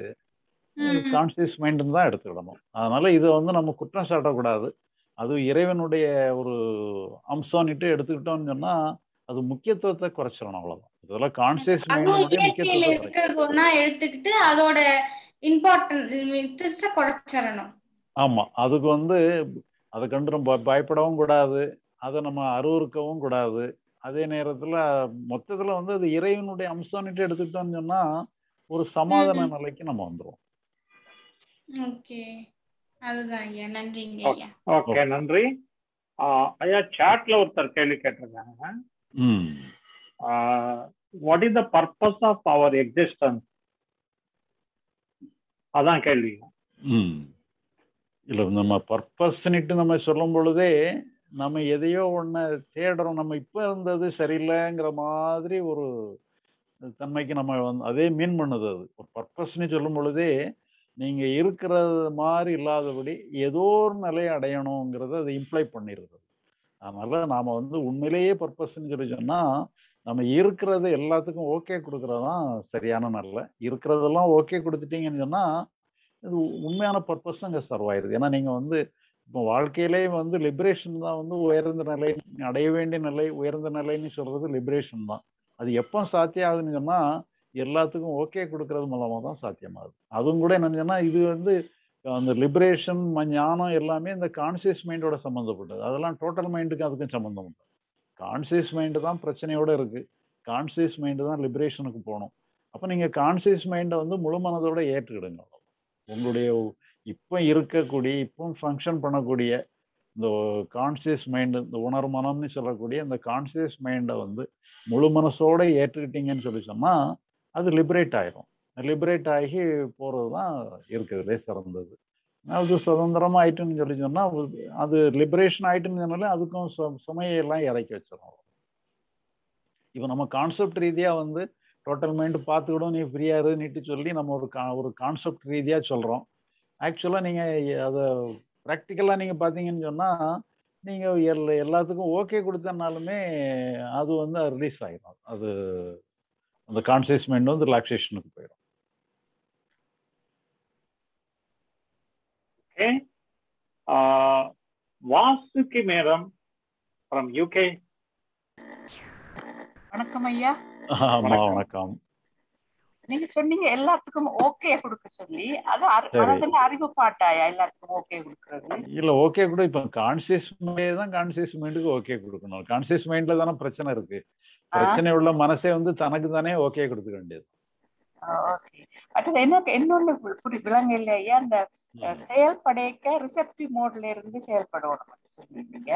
ம். கான்சியஸ் மைண்டுன்னு தான் எடுத்துக்கிடணும் அதனால இதை வந்து நம்ம குற்றம் சாட்டக்கூடாது அது இறைவனுடைய ஒரு அம்சம்னுட்டு எடுத்துக்கிட்டோம்னு சொன்னா அது முக்கியத்துவத்தை குறைச்சிடணும் அவ்வளவுதான் இதெல்லாம் கான்சியஸ் அதுவும் மைண்டினுடைய இயற்கையில முக்கியத்துவத்தை குறைக்கணும் இருக்கிறது ஒன்னா எடுத்துக்கிட்டு அதோட இம்பார்ட்டன்ஸ் குறைச்சிடணும் ஆமா அதுக்கு வந்து அதை கண்டு நம்ம பயப்படவும் கூடாது அதை நம்ம அருவறுக்கவும் கூடாது அதே நேரத்துல மொத்தத்துல வந்து அது இறைவனுடைய அம்சம்னுட்டு எடுத்துக்கிட்டோம்னு சொன்னா ஒரு சமாதான நிலைக்கு நம்ம வந்துருவோம் ஓகே அதுதான் ஐயா நன்றிங்க ஐயா ஓகே நன்றி ஆஹ் ஐயா சாட்ல ஒருத்தர் கேள்வி கேட்டிருக்காங்க ம் what is the purpose of our existence அதான் கேள்வி ம் இல்லை நம்ம பர்பஸ்ன்னுட்டு நம்ம சொல்லும் பொழுதே நம்ம எதையோ ஒன்று தேடுறோம் நம்ம இப்போ இருந்தது சரியில்லைங்கிற மாதிரி ஒரு தன்மைக்கு நம்ம வந்து அதே மீன் பண்ணுது அது ஒரு பர்பஸ்ன்னு சொல்லும் பொழுதே நீங்கள் இருக்கிறது மாதிரி இல்லாதபடி ஏதோ ஒரு நிலையை அடையணுங்கிறத அது இம்ப்ளை பண்ணிடுது அதனால நாம் வந்து உண்மையிலேயே பர்பஸ்ன்னு சொல்லி சொன்னால் நம்ம இருக்கிறது எல்லாத்துக்கும் ஓகே கொடுக்கறது தான் சரியான நல்ல இருக்கிறதெல்லாம் ஓகே கொடுத்துட்டீங்கன்னு சொன்னால் இது உண்மையான பர்பஸ் அங்கே சர்வ் ஆயிருது ஏன்னா நீங்கள் வந்து இப்போ வாழ்க்கையிலே வந்து லிபரேஷன் தான் வந்து உயர்ந்த நிலை அடைய வேண்டிய நிலை உயர்ந்த நிலைன்னு சொல்றது லிபரேஷன் தான் அது எப்போ சாத்தியம் ஆகுதுன்னு சொன்னால் எல்லாத்துக்கும் ஓகே கொடுக்கறது மூலமாக தான் சாத்தியமாகுது அதுவும் கூட என்னன்னு சொன்னால் இது வந்து அந்த லிபரேஷன் ஞானம் எல்லாமே இந்த கான்சியஸ் மைண்டோட சம்மந்தப்பட்டது அதெல்லாம் டோட்டல் மைண்டுக்கு அதுக்கும் சம்மந்தம் உண்டு கான்சியஸ் மைண்டு தான் பிரச்சனையோட இருக்கு கான்சியஸ் மைண்டு தான் லிபரேஷனுக்கு போகணும் அப்போ நீங்கள் கான்சியஸ் மைண்டை வந்து முழு மனதோட ஏற்றுக்கிடுங்க உங்களுடைய இப்போ இருக்கக்கூடிய இப்போ ஃபங்க்ஷன் பண்ணக்கூடிய இந்த கான்சியஸ் மைண்டு இந்த உணர் மனம்னு சொல்லக்கூடிய இந்த கான்சியஸ் மைண்டை வந்து முழு மனசோட ஏற்றுக்கிட்டீங்கன்னு சொல்லி சொன்னால் அது லிபரேட் ஆயிரும் லிபரேட் ஆகி போகிறது தான் இருக்கிறதுலே சிறந்தது அது சுதந்திரமாக ஆயிட்டுன்னு சொல்லி சொன்னால் அது லிபரேஷன் ஆயிட்டுன்னு சொன்னாலே அதுக்கும் சுமையெல்லாம் இறக்கி வச்சிடும் இப்போ நம்ம கான்செப்ட் ரீதியாக வந்து டோட்டல் மைண்டு பார்த்துக்கிடும் நீ ஃப்ரீயாக இருந்துட்டு சொல்லி நம்ம ஒரு கா ஒரு கான்செப்ட் ரீதியாக சொல்கிறோம் ஆக்சுவலாக நீங்கள் அதை ப்ராக்டிக்கலாக நீங்கள் பார்த்தீங்கன்னு சொன்னால் நீங்கள் எல் எல்லாத்துக்கும் ஓகே கொடுத்தனாலுமே அது வந்து ரிலீஸ் ஆகிடும் அது அந்த கான்சியஸ் மைண்ட் வந்து ரிலாக்ஸேஷனுக்கு போயிடும் okay Vasuki madam from UK வணக்கம் ஐயா ஆமா வணக்கம். வணக்கம் நீங்க சொன்னீங்க எல்லாத்துக்கும் ஓகே கொடுக்க சொல்லி அது அறி- சரி. மனதுல அறிவு பாட்டாயா எல்லாத்துக்கும் ஓகே கொடுக்கறது இல்ல ஓகே கூட இப்ப கான்சியஸ் மைண்டே தான் கான்சியஸ் மைண்டுக்கு ஓகே கொடுக்கணும் கான்சியஸ் மைண்ட்ல தானே பிரச்சனை இருக்கு பிரச்சனை உள்ள மனசே வந்து தனக்கு தானே ஓகே கொடுத்துக்க வேண்டியது ஓகே அடுத்தது என்ன இன்னொன்னு பு- புரி விளங்க இல்லையா அந்த அஹ், செயல்படைக்க ரிசெப்டிவ் மோட்ல இருந்து செயல்படணும் சொல்லிருக்கீங்க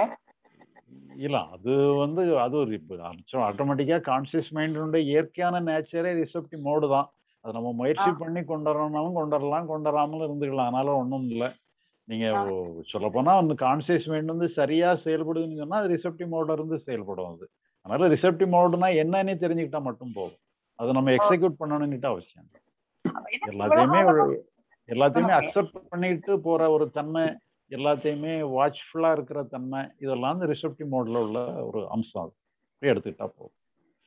இல்ல அது வந்து அது ஒரு இப்போ ஆட்டோமேட்டிக்கா கான்சியஸ் மைண்டினுடைய இயற்கையான நேச்சரே ரிசப்டிவ் மோடு தான் அது நம்ம முயற்சி ஆ. பண்ணி கொண்டு வரணும்னாலும் கொண்டு வரலாம் கொண்டு வராமலும் இருந்துக்கலாம் அதனால ஒன்றும் இல்லை நீங்க ஆ. சொல்ல போனா அந்த கான்சியஸ் மைண்ட் வந்து சரியா செயல்படுதுன்னு சொன்னா அது ரிசப்டிவ் மோட்ல இருந்து செயல்படும் அது அதனால ரிசப்டிவ் மோடுனா என்னன்னு தெரிஞ்சுக்கிட்டா மட்டும் போதும் அதை நம்ம எக்ஸிக்யூட் பண்ணணும்னுட்டு அவசியம் இல்லை. அப்ப எனக்கு எல்லாத்தையுமே இவ்வளவு ஒரு- எல்லாத்தையுமே சொல்லுங்க. அக்செப்ட் பண்ணிட்டு போற ஒரு தன்மை எல்லாத்தையுமே வாட்ச்ஃபுல்லா இருக்கிற தன்மை இதெல்லாம் வந்து ரிசப்டிவ் மோட்ல உள்ள ஒரு அம்சம் அது இப்படி எடுத்துக்கிட்டா போதும்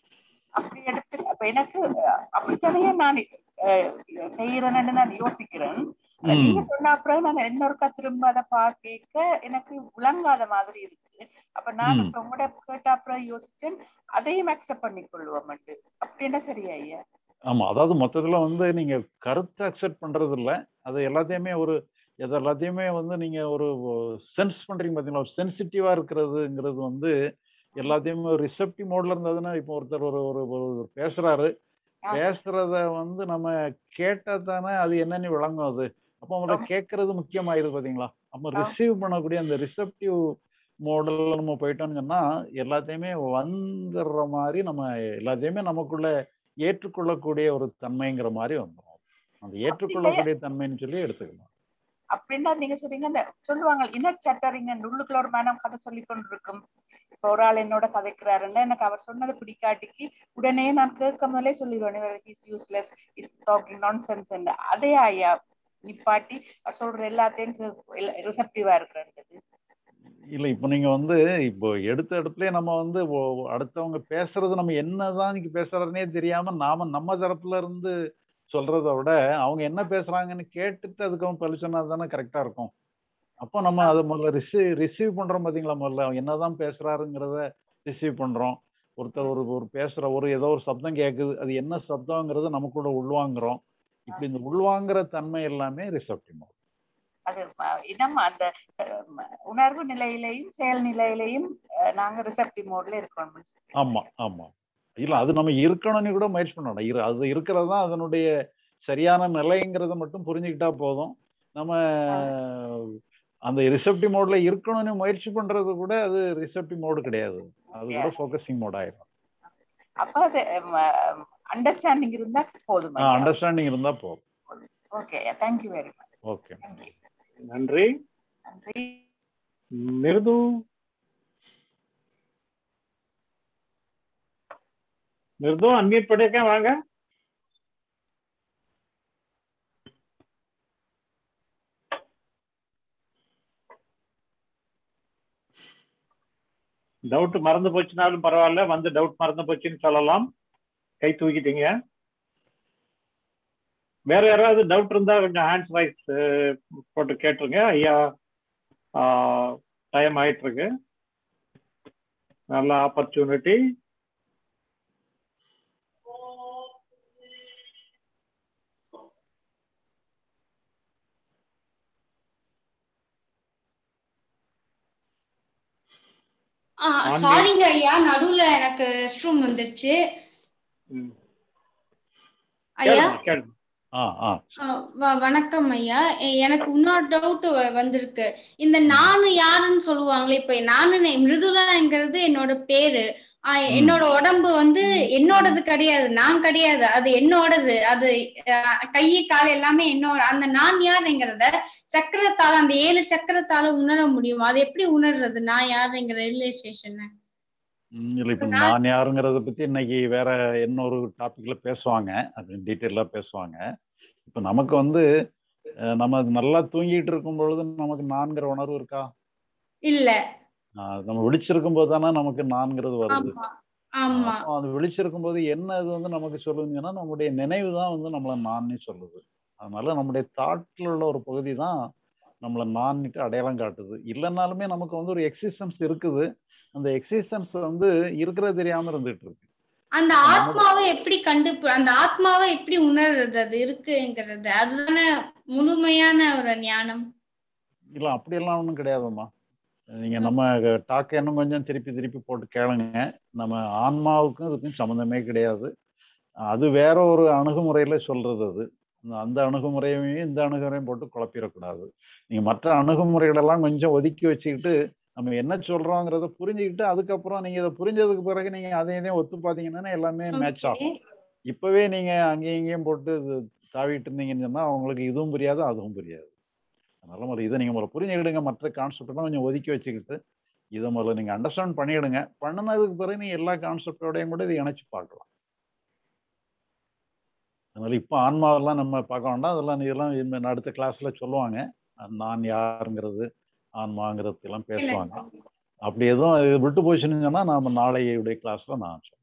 அப்படி எடுத்து அப்ப எனக்கு அஹ், அப்படித்தானே நான் அஹ், செய்யறேன்னு நான் யோசிக்கிறேன் ஆனா ம். நீங்க சொன்ன அப்புறம் நான் இன்னொருக்கா திரும்ப அதை பார்க்க எனக்கு விளங்காத மாதிரி இருக்கு அப்ப நான் ம். இப்ப உங்களோட கேட்ட அப்புறம் யோசிச்சேன் அதையும் அக்செப்ட் பண்ணி கொள்வோம் அப்படின்னா சரியா ஐயா ஆமா அதாவது மொத்தத்துல வந்து நீங்க கருத்தை அக்செப்ட் பண்றது இல்ல அது எல்லாத்தையுமே ஒரு எது எல்லாத்தையுமே வந்து நீங்க ஒரு சென்ஸ் பண்றீங்க பாத்தீங்களா ஒரு சென்சிட்டிவா இருக்கிறதுங்கிறது வந்து எல்லாத்தையுமே ஒரு ரிசப்டிவ் மோட்ல இருந்ததுன்னா இப்போ ஒருத்தர் ஒரு ஒரு ஒரு பேசுறாரு ஆ. பேசுறத வந்து நம்ம கேட்டா தானே அது என்னன்னு விளங்கும் அது அப்போ முதல்ல ஆமா. கேட்கறது முக்கியமாயிருது பாத்தீங்களா அப்போ ஆ. ரிசீவ் பண்ணக்கூடிய அந்த ரிசப்டிவ் மோடல்ல நம்ம போயிட்டோம்னு சொன்னா எல்லாத்தையுமே வந்துடுற மாதிரி நம்ம எல்லாத்தையுமே நமக்குள்ள ஏற்றுக்கொள்ளக்கூடிய ஒரு தன்மைங்கிற மாதிரி வந்துடும் அந்த ஏற்றுக்கொள்ளக்கூடிய தன்மைன்னு சொல்லி எடுத்துக்கலாம் அப்படின்னா நீங்க சொல்றீங்க அந்த சொல்லுவாங்க இன்னர் சட்டரிங்க உள்ளுக்குள்ள ஒரு மனம் கதை சொல்லி கொண்டிருக்கும் இப்ப ஒரு ஆள் என்னோட கதைக்கிறாருன்னா எனக்கு அவர் சொன்னது பிடிக்காட்டிக்கு உடனே நான் கேட்கும் போதே சொல்லிடுவேன் is useless is talking nonsense அதே ஐயா நிப்பாட்டி அவர் சொல்ற எல்லாத்தையும் ரிசப்டிவா இருக்கிறது இல்ல இப்போ நீங்க வந்து இப்போ எடுத்த இடத்துலயே நம்ம வந்து ஒ- அடுத்தவங்க பேசுறது நம்ம என்னதான் இன்னைக்கு பேசுறதுனே தெரியாம நாம நம்ம தரப்புல இருந்து சொல்றதை விட அவங்க என்ன பேசுறாங்கன்னு கேட்டுட்டு அதுக்கு பழி சொன்னா தானே கரெக்டா இருக்கும் அப்போ நம்ம அதை முதல்ல ரிசீவ் ரிசீவ் பண்றோம் பாத்தீங்களா முதல்ல அவங்க என்னதான் பேசுறாருங்கிறத ரிசீவ் பண்றோம் ஒருத்தர் ஒரு ஒரு பேசுற ஒரு ஏதோ ஒரு சப்தம் கேட்குது அது என்ன சப்தங்கிறத நம்ம கூட உள்வாங்குறோம் இப்படி இந்த உள்வாங்குற தன்மை எல்லாமே ரிசப்டிவ் அது ம- இனம் அந்த அஹ், ம- உணர்வு நிலையிலையும் செயல் நிலையிலையும் அஹ், நாங்க ரிசப்டிவ் மோட்ல இருக்கணும் ஆமா ஆமா இல்ல அது நம்ம இருக்கணும்னு கூட முயற்சி பண்ணணும் இரு அது இருக்கிறது தான் அதனுடைய சரியான நிலைங்கிறத மட்டும் புரிஞ்சுக்கிட்டா போதும் நம்ம அந்த ரிசப்டிவ் மோட்ல இருக்கணும்னு முயற்சி பண்றது கூட அது ரிசப்டிவ் மோடு கிடையாது அது கூட ஃபோக்கஸிங் மோட் ஆயிடும் அப்ப அது அண்டர்ஸ்டாண்டிங் இருந்தா போதும் அண்டர்ஸ்டாண்டிங் இருந்தா போதும் okay thank you very much okay thank you நன்றி நன்றி மிருது மிருது அன்மியூட் பண்ணிருக்கேன் வாங்க டவுட் மறந்து போச்சுனாலும் பரவாயில்ல வந்து டவுட் மறந்து போச்சுன்னு சொல்லலாம் கை தூக்கிட்டீங்க வேற யாராவது டவுட் இருந்தா கொஞ்சம் ஹேண்ட்ஸ் வைஸ் போட்டு கேட்டுருங்க ஐயா டைம் ஆயிட்டு இருக்கு நல்ல ஆப்பர்ச்சுனிட்டி ஆன்மீக- சாரிங்க ஐயா நடுவுல எனக்கு ரெஸ்ட் ரூம் வந்துருச்சு ஐயா கேளுங்க கேளுங்க ஆ ஆ ஆ, வ- வணக்கம் ஐயா எ- எனக்கு இன்னொரு டவுட் வந்திருக்கு இந்த நானு யாருன்னு சொல்லுவாங்களே இப்ப நானு நே- மிருதுலாங்கிறது என்னோட பேரு ஆ, என்னோட உடம்பு வந்து என்னோடது கிடையாது நான் கிடையாது அது என்னோடது அது ஆ, கை கால் எல்லாமே என்னோட அந்த நான் யாருங்கிறத சக்கரத்தால அந்த ஏழு சக்கரத்தால உணர முடியும் அது எப்படி உணர்றது நான் யாருங்கிற ரியலைசேஷன் ம், இல்ல இப்ப நான் யாருங்கிறத பத்தி இன்னைக்கு வேற இன்னொரு டாபிக்ல பேசுவாங்க அது டீட்டெயிலா பேசுவாங்க இப்ப நமக்கு வந்து அஹ் நம்ம நல்லா தூங்கிட்டு இருக்கும் பொழுது நமக்கு நான்கிற உணர்வு இருக்கா இல்ல ஆஹ் நம்ம விழிச்சிருக்கும் போது தானே நமக்கு நான்கிறது வருது ஆமா ஆமா அப்போ அது விழிச்சிருக்கும் போது என்ன இது வந்து நமக்கு சொல்லுங்கன்னா நம்முடைய நினைவு தான் வந்து நம்மளை நான்னு சொல்லுது அதனால நம்முடைய தாட்டில் உள்ள ஒரு பகுதி தான் நம்மளை நான்னுட்டு அடையாளம் காட்டுது இல்லைன்னாலுமே நமக்கு வந்து ஒரு எக்ஸிஸ்டன்ஸ் இருக்குது அந்த எக்ஸிஸ்டன்ஸ் வந்து இருக்கிறது தெரியாம இருந்துட்டு இருக்கு அந்த ஆத்மாவை எப்படி கண்டு அந்த ஆத்மாவை எப்படி உணர்றது அது இருக்குங்கிறது அதுதானே முழுமையான ஒரு ஞானம் இல்லை அப்படியெல்லாம் ஒன்றும் கிடையாதும்மா நீங்க நம்ம டாக்க இன்னும் கொஞ்சம் திருப்பி திருப்பி போட்டு கேளுங்க நம்ம ஆன்மாவுக்கும் இதுக்கும் சம்மந்தமே கிடையாது அது வேற ஒரு அணுகுமுறையில சொல்றது அது அந்த- அந்த அணுகுமுறையையும் இந்த அணுகுமுறையும் போட்டு குழப்பிடக்கூடாது நீங்க மற்ற அணுகுமுறைகளெல்லாம் கொஞ்சம் ஒதுக்கி வச்சுக்கிட்டு நம்ம என்ன சொல்றோங்கிறத புரிஞ்சுக்கிட்டு அதுக்கப்புறம் நீங்க இதை புரிஞ்சதுக்கு பிறகு நீங்க அதையும் இதையும் ஒத்து பார்த்தீங்கன்னா எல்லாமே மேட்ச் ஆகும் இப்பவே நீங்க அங்கேயும் இங்கேயும் போட்டு இது தாவிட்டு இருந்தீங்கன்னு சொன்னா உங்களுக்கு இதுவும் புரியாது அதுவும் புரியாது அதனால முதல்ல இதை நீங்க முதல்ல புரிஞ்சுக்கிடுங்க மற்ற கான்செப்ட்லாம் கொஞ்சம் ஒதுக்கி வச்சுக்கிட்டு இதை முதல்ல நீங்க அண்டர்ஸ்டாண்ட் பண்ணிடுங்க பண்ணினதுக்கு பிறகு நீங்க எல்லா கான்செப்டோடையும் கூட இதை இணைச்சு பார்க்கலாம் அதனால இப்போ ஆன்மாவெல்லாம் நம்ம பார்க்க வேண்டாம் அதெல்லாம் இதெல்லாம் இன்னும் அடுத்த கிளாஸ்ல சொல்லுவாங்க நான் யாருங்கிறது ஆன்மாங்கிறது எல்லாம் பேசுவாங்க அப்படி எதுவும் இது விட்டு போச்சுன்னு சொன்னா நாம நாளையுடைய கிளாஸ்ல நான் சொல்றேன்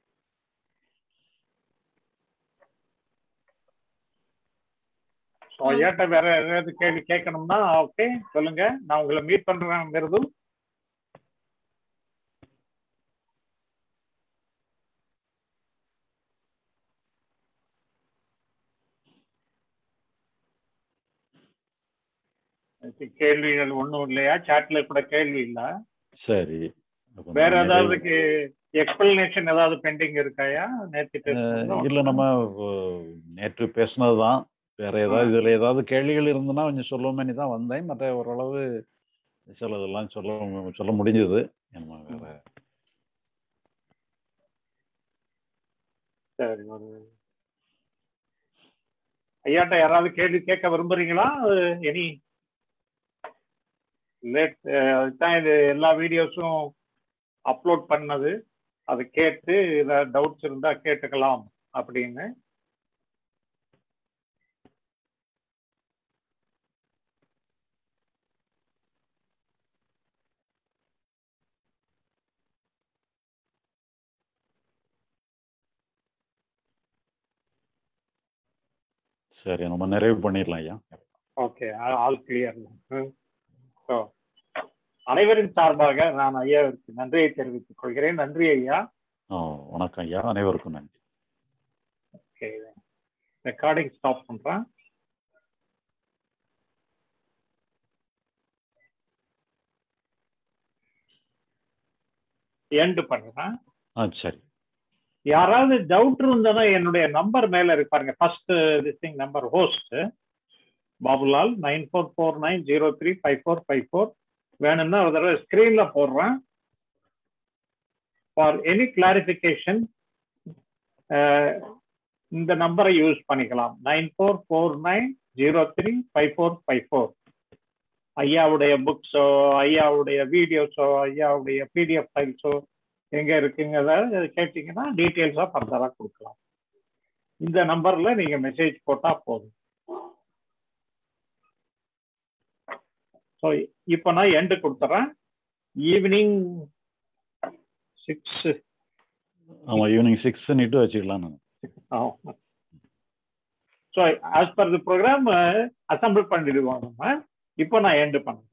ஸோ ஐயாட்ட வேற ஏதாவது கேள்வி கேட்கணும்னா ஓகே சொல்லுங்க நான் உங்களை மீட் பண்றேன் மிருது கேள்விகள் ஒண்ணும் இல்லையா சாட்ல கூட கேள்வி இல்ல சரி அப்ப வேற நான் ஏதாவது எக்ஸ்பிளனேஷன் ஏதாவது பெண்டிங் இருக்காயா நேற்று அஹ் இல்ல நம்ம அஹ், நேற்று பேசுனதுதான் வேற ஏதாவது இதுல ஏதாவது கேள்விகள் இருந்ததுன்னா கொஞ்சம் சொல்லுவோமே தான் வந்தேன் மற்ற ஓரளவு சிலதெல்லாம் சொல்ல சொல்ல முடிஞ்சது நம்ம வேற சரி ஒரு ஐயாட்ட யாராவது கேள்வி கேட்க விரும்புறீங்களா எனி லேட் அதுதான் இது எல்லா வீடியோஸும் அப்லோட் பண்ணது அது கேட்டு ஏதாவது டவுட்ஸ் இருந்தா கேட்டுக்கலாம் அப்படின்னு சரி நம்ம நிறைவு பண்ணிடலாம் ஐயா ஓகே ஆல் கிளியர் ஸோ அனைவரின் சார்பாக நான் ஐயாவிற்கு நன்றியை தெரிவித்துக் கொள்கிறேன் நன்றி ஐயா ஆ, வணக்கம் ஐயா அனைவருக்கும் நன்றி ஓகே ரெக்கார்டிங் ஸ்டாப் பண்றேன் எண்டு பண்றேன் ஆ சரி யாராவது டவுட் இருந்ததுன்னா என்னுடைய நம்பர் மேல இருக்கு பாருங்க first listing number host Babulal nine four four nine zero three five four five four வேணும்னா ஒரு தடவை ஸ்கிரீன்ல போடுறேன் ஃபார் எனி கிளாரிஃபிகேஷன் இந்த நம்பரை யூஸ் பண்ணிக்கலாம் nine four four nine zero three five four five four ஐயாவுடைய புக்ஸோ ஐயாவுடைய வீடியோஸோ ஐயாவுடைய பிடிஎஃப் ஃபைல்ஸோ எங்க இருக்குங்கிறத கேட்டீங்கன்னா டீட்டெயில்ஸா ஃபர்தரா கொடுக்கலாம் இந்த நம்பர்ல நீங்க மெசேஜ் போட்டா போதும் ஸோ இப்போ நான் எண்டு கொடுத்துறேன் ஈவினிங் சிக்ஸ் ஆமா ஈவினிங் சிக்ஸ் நீட்டு வச்சுக்கலாம் நான் so as per the programme assemble பண்ணிடுவோம் நம்ம இப்போ நான் எண்டு பண்ணேன்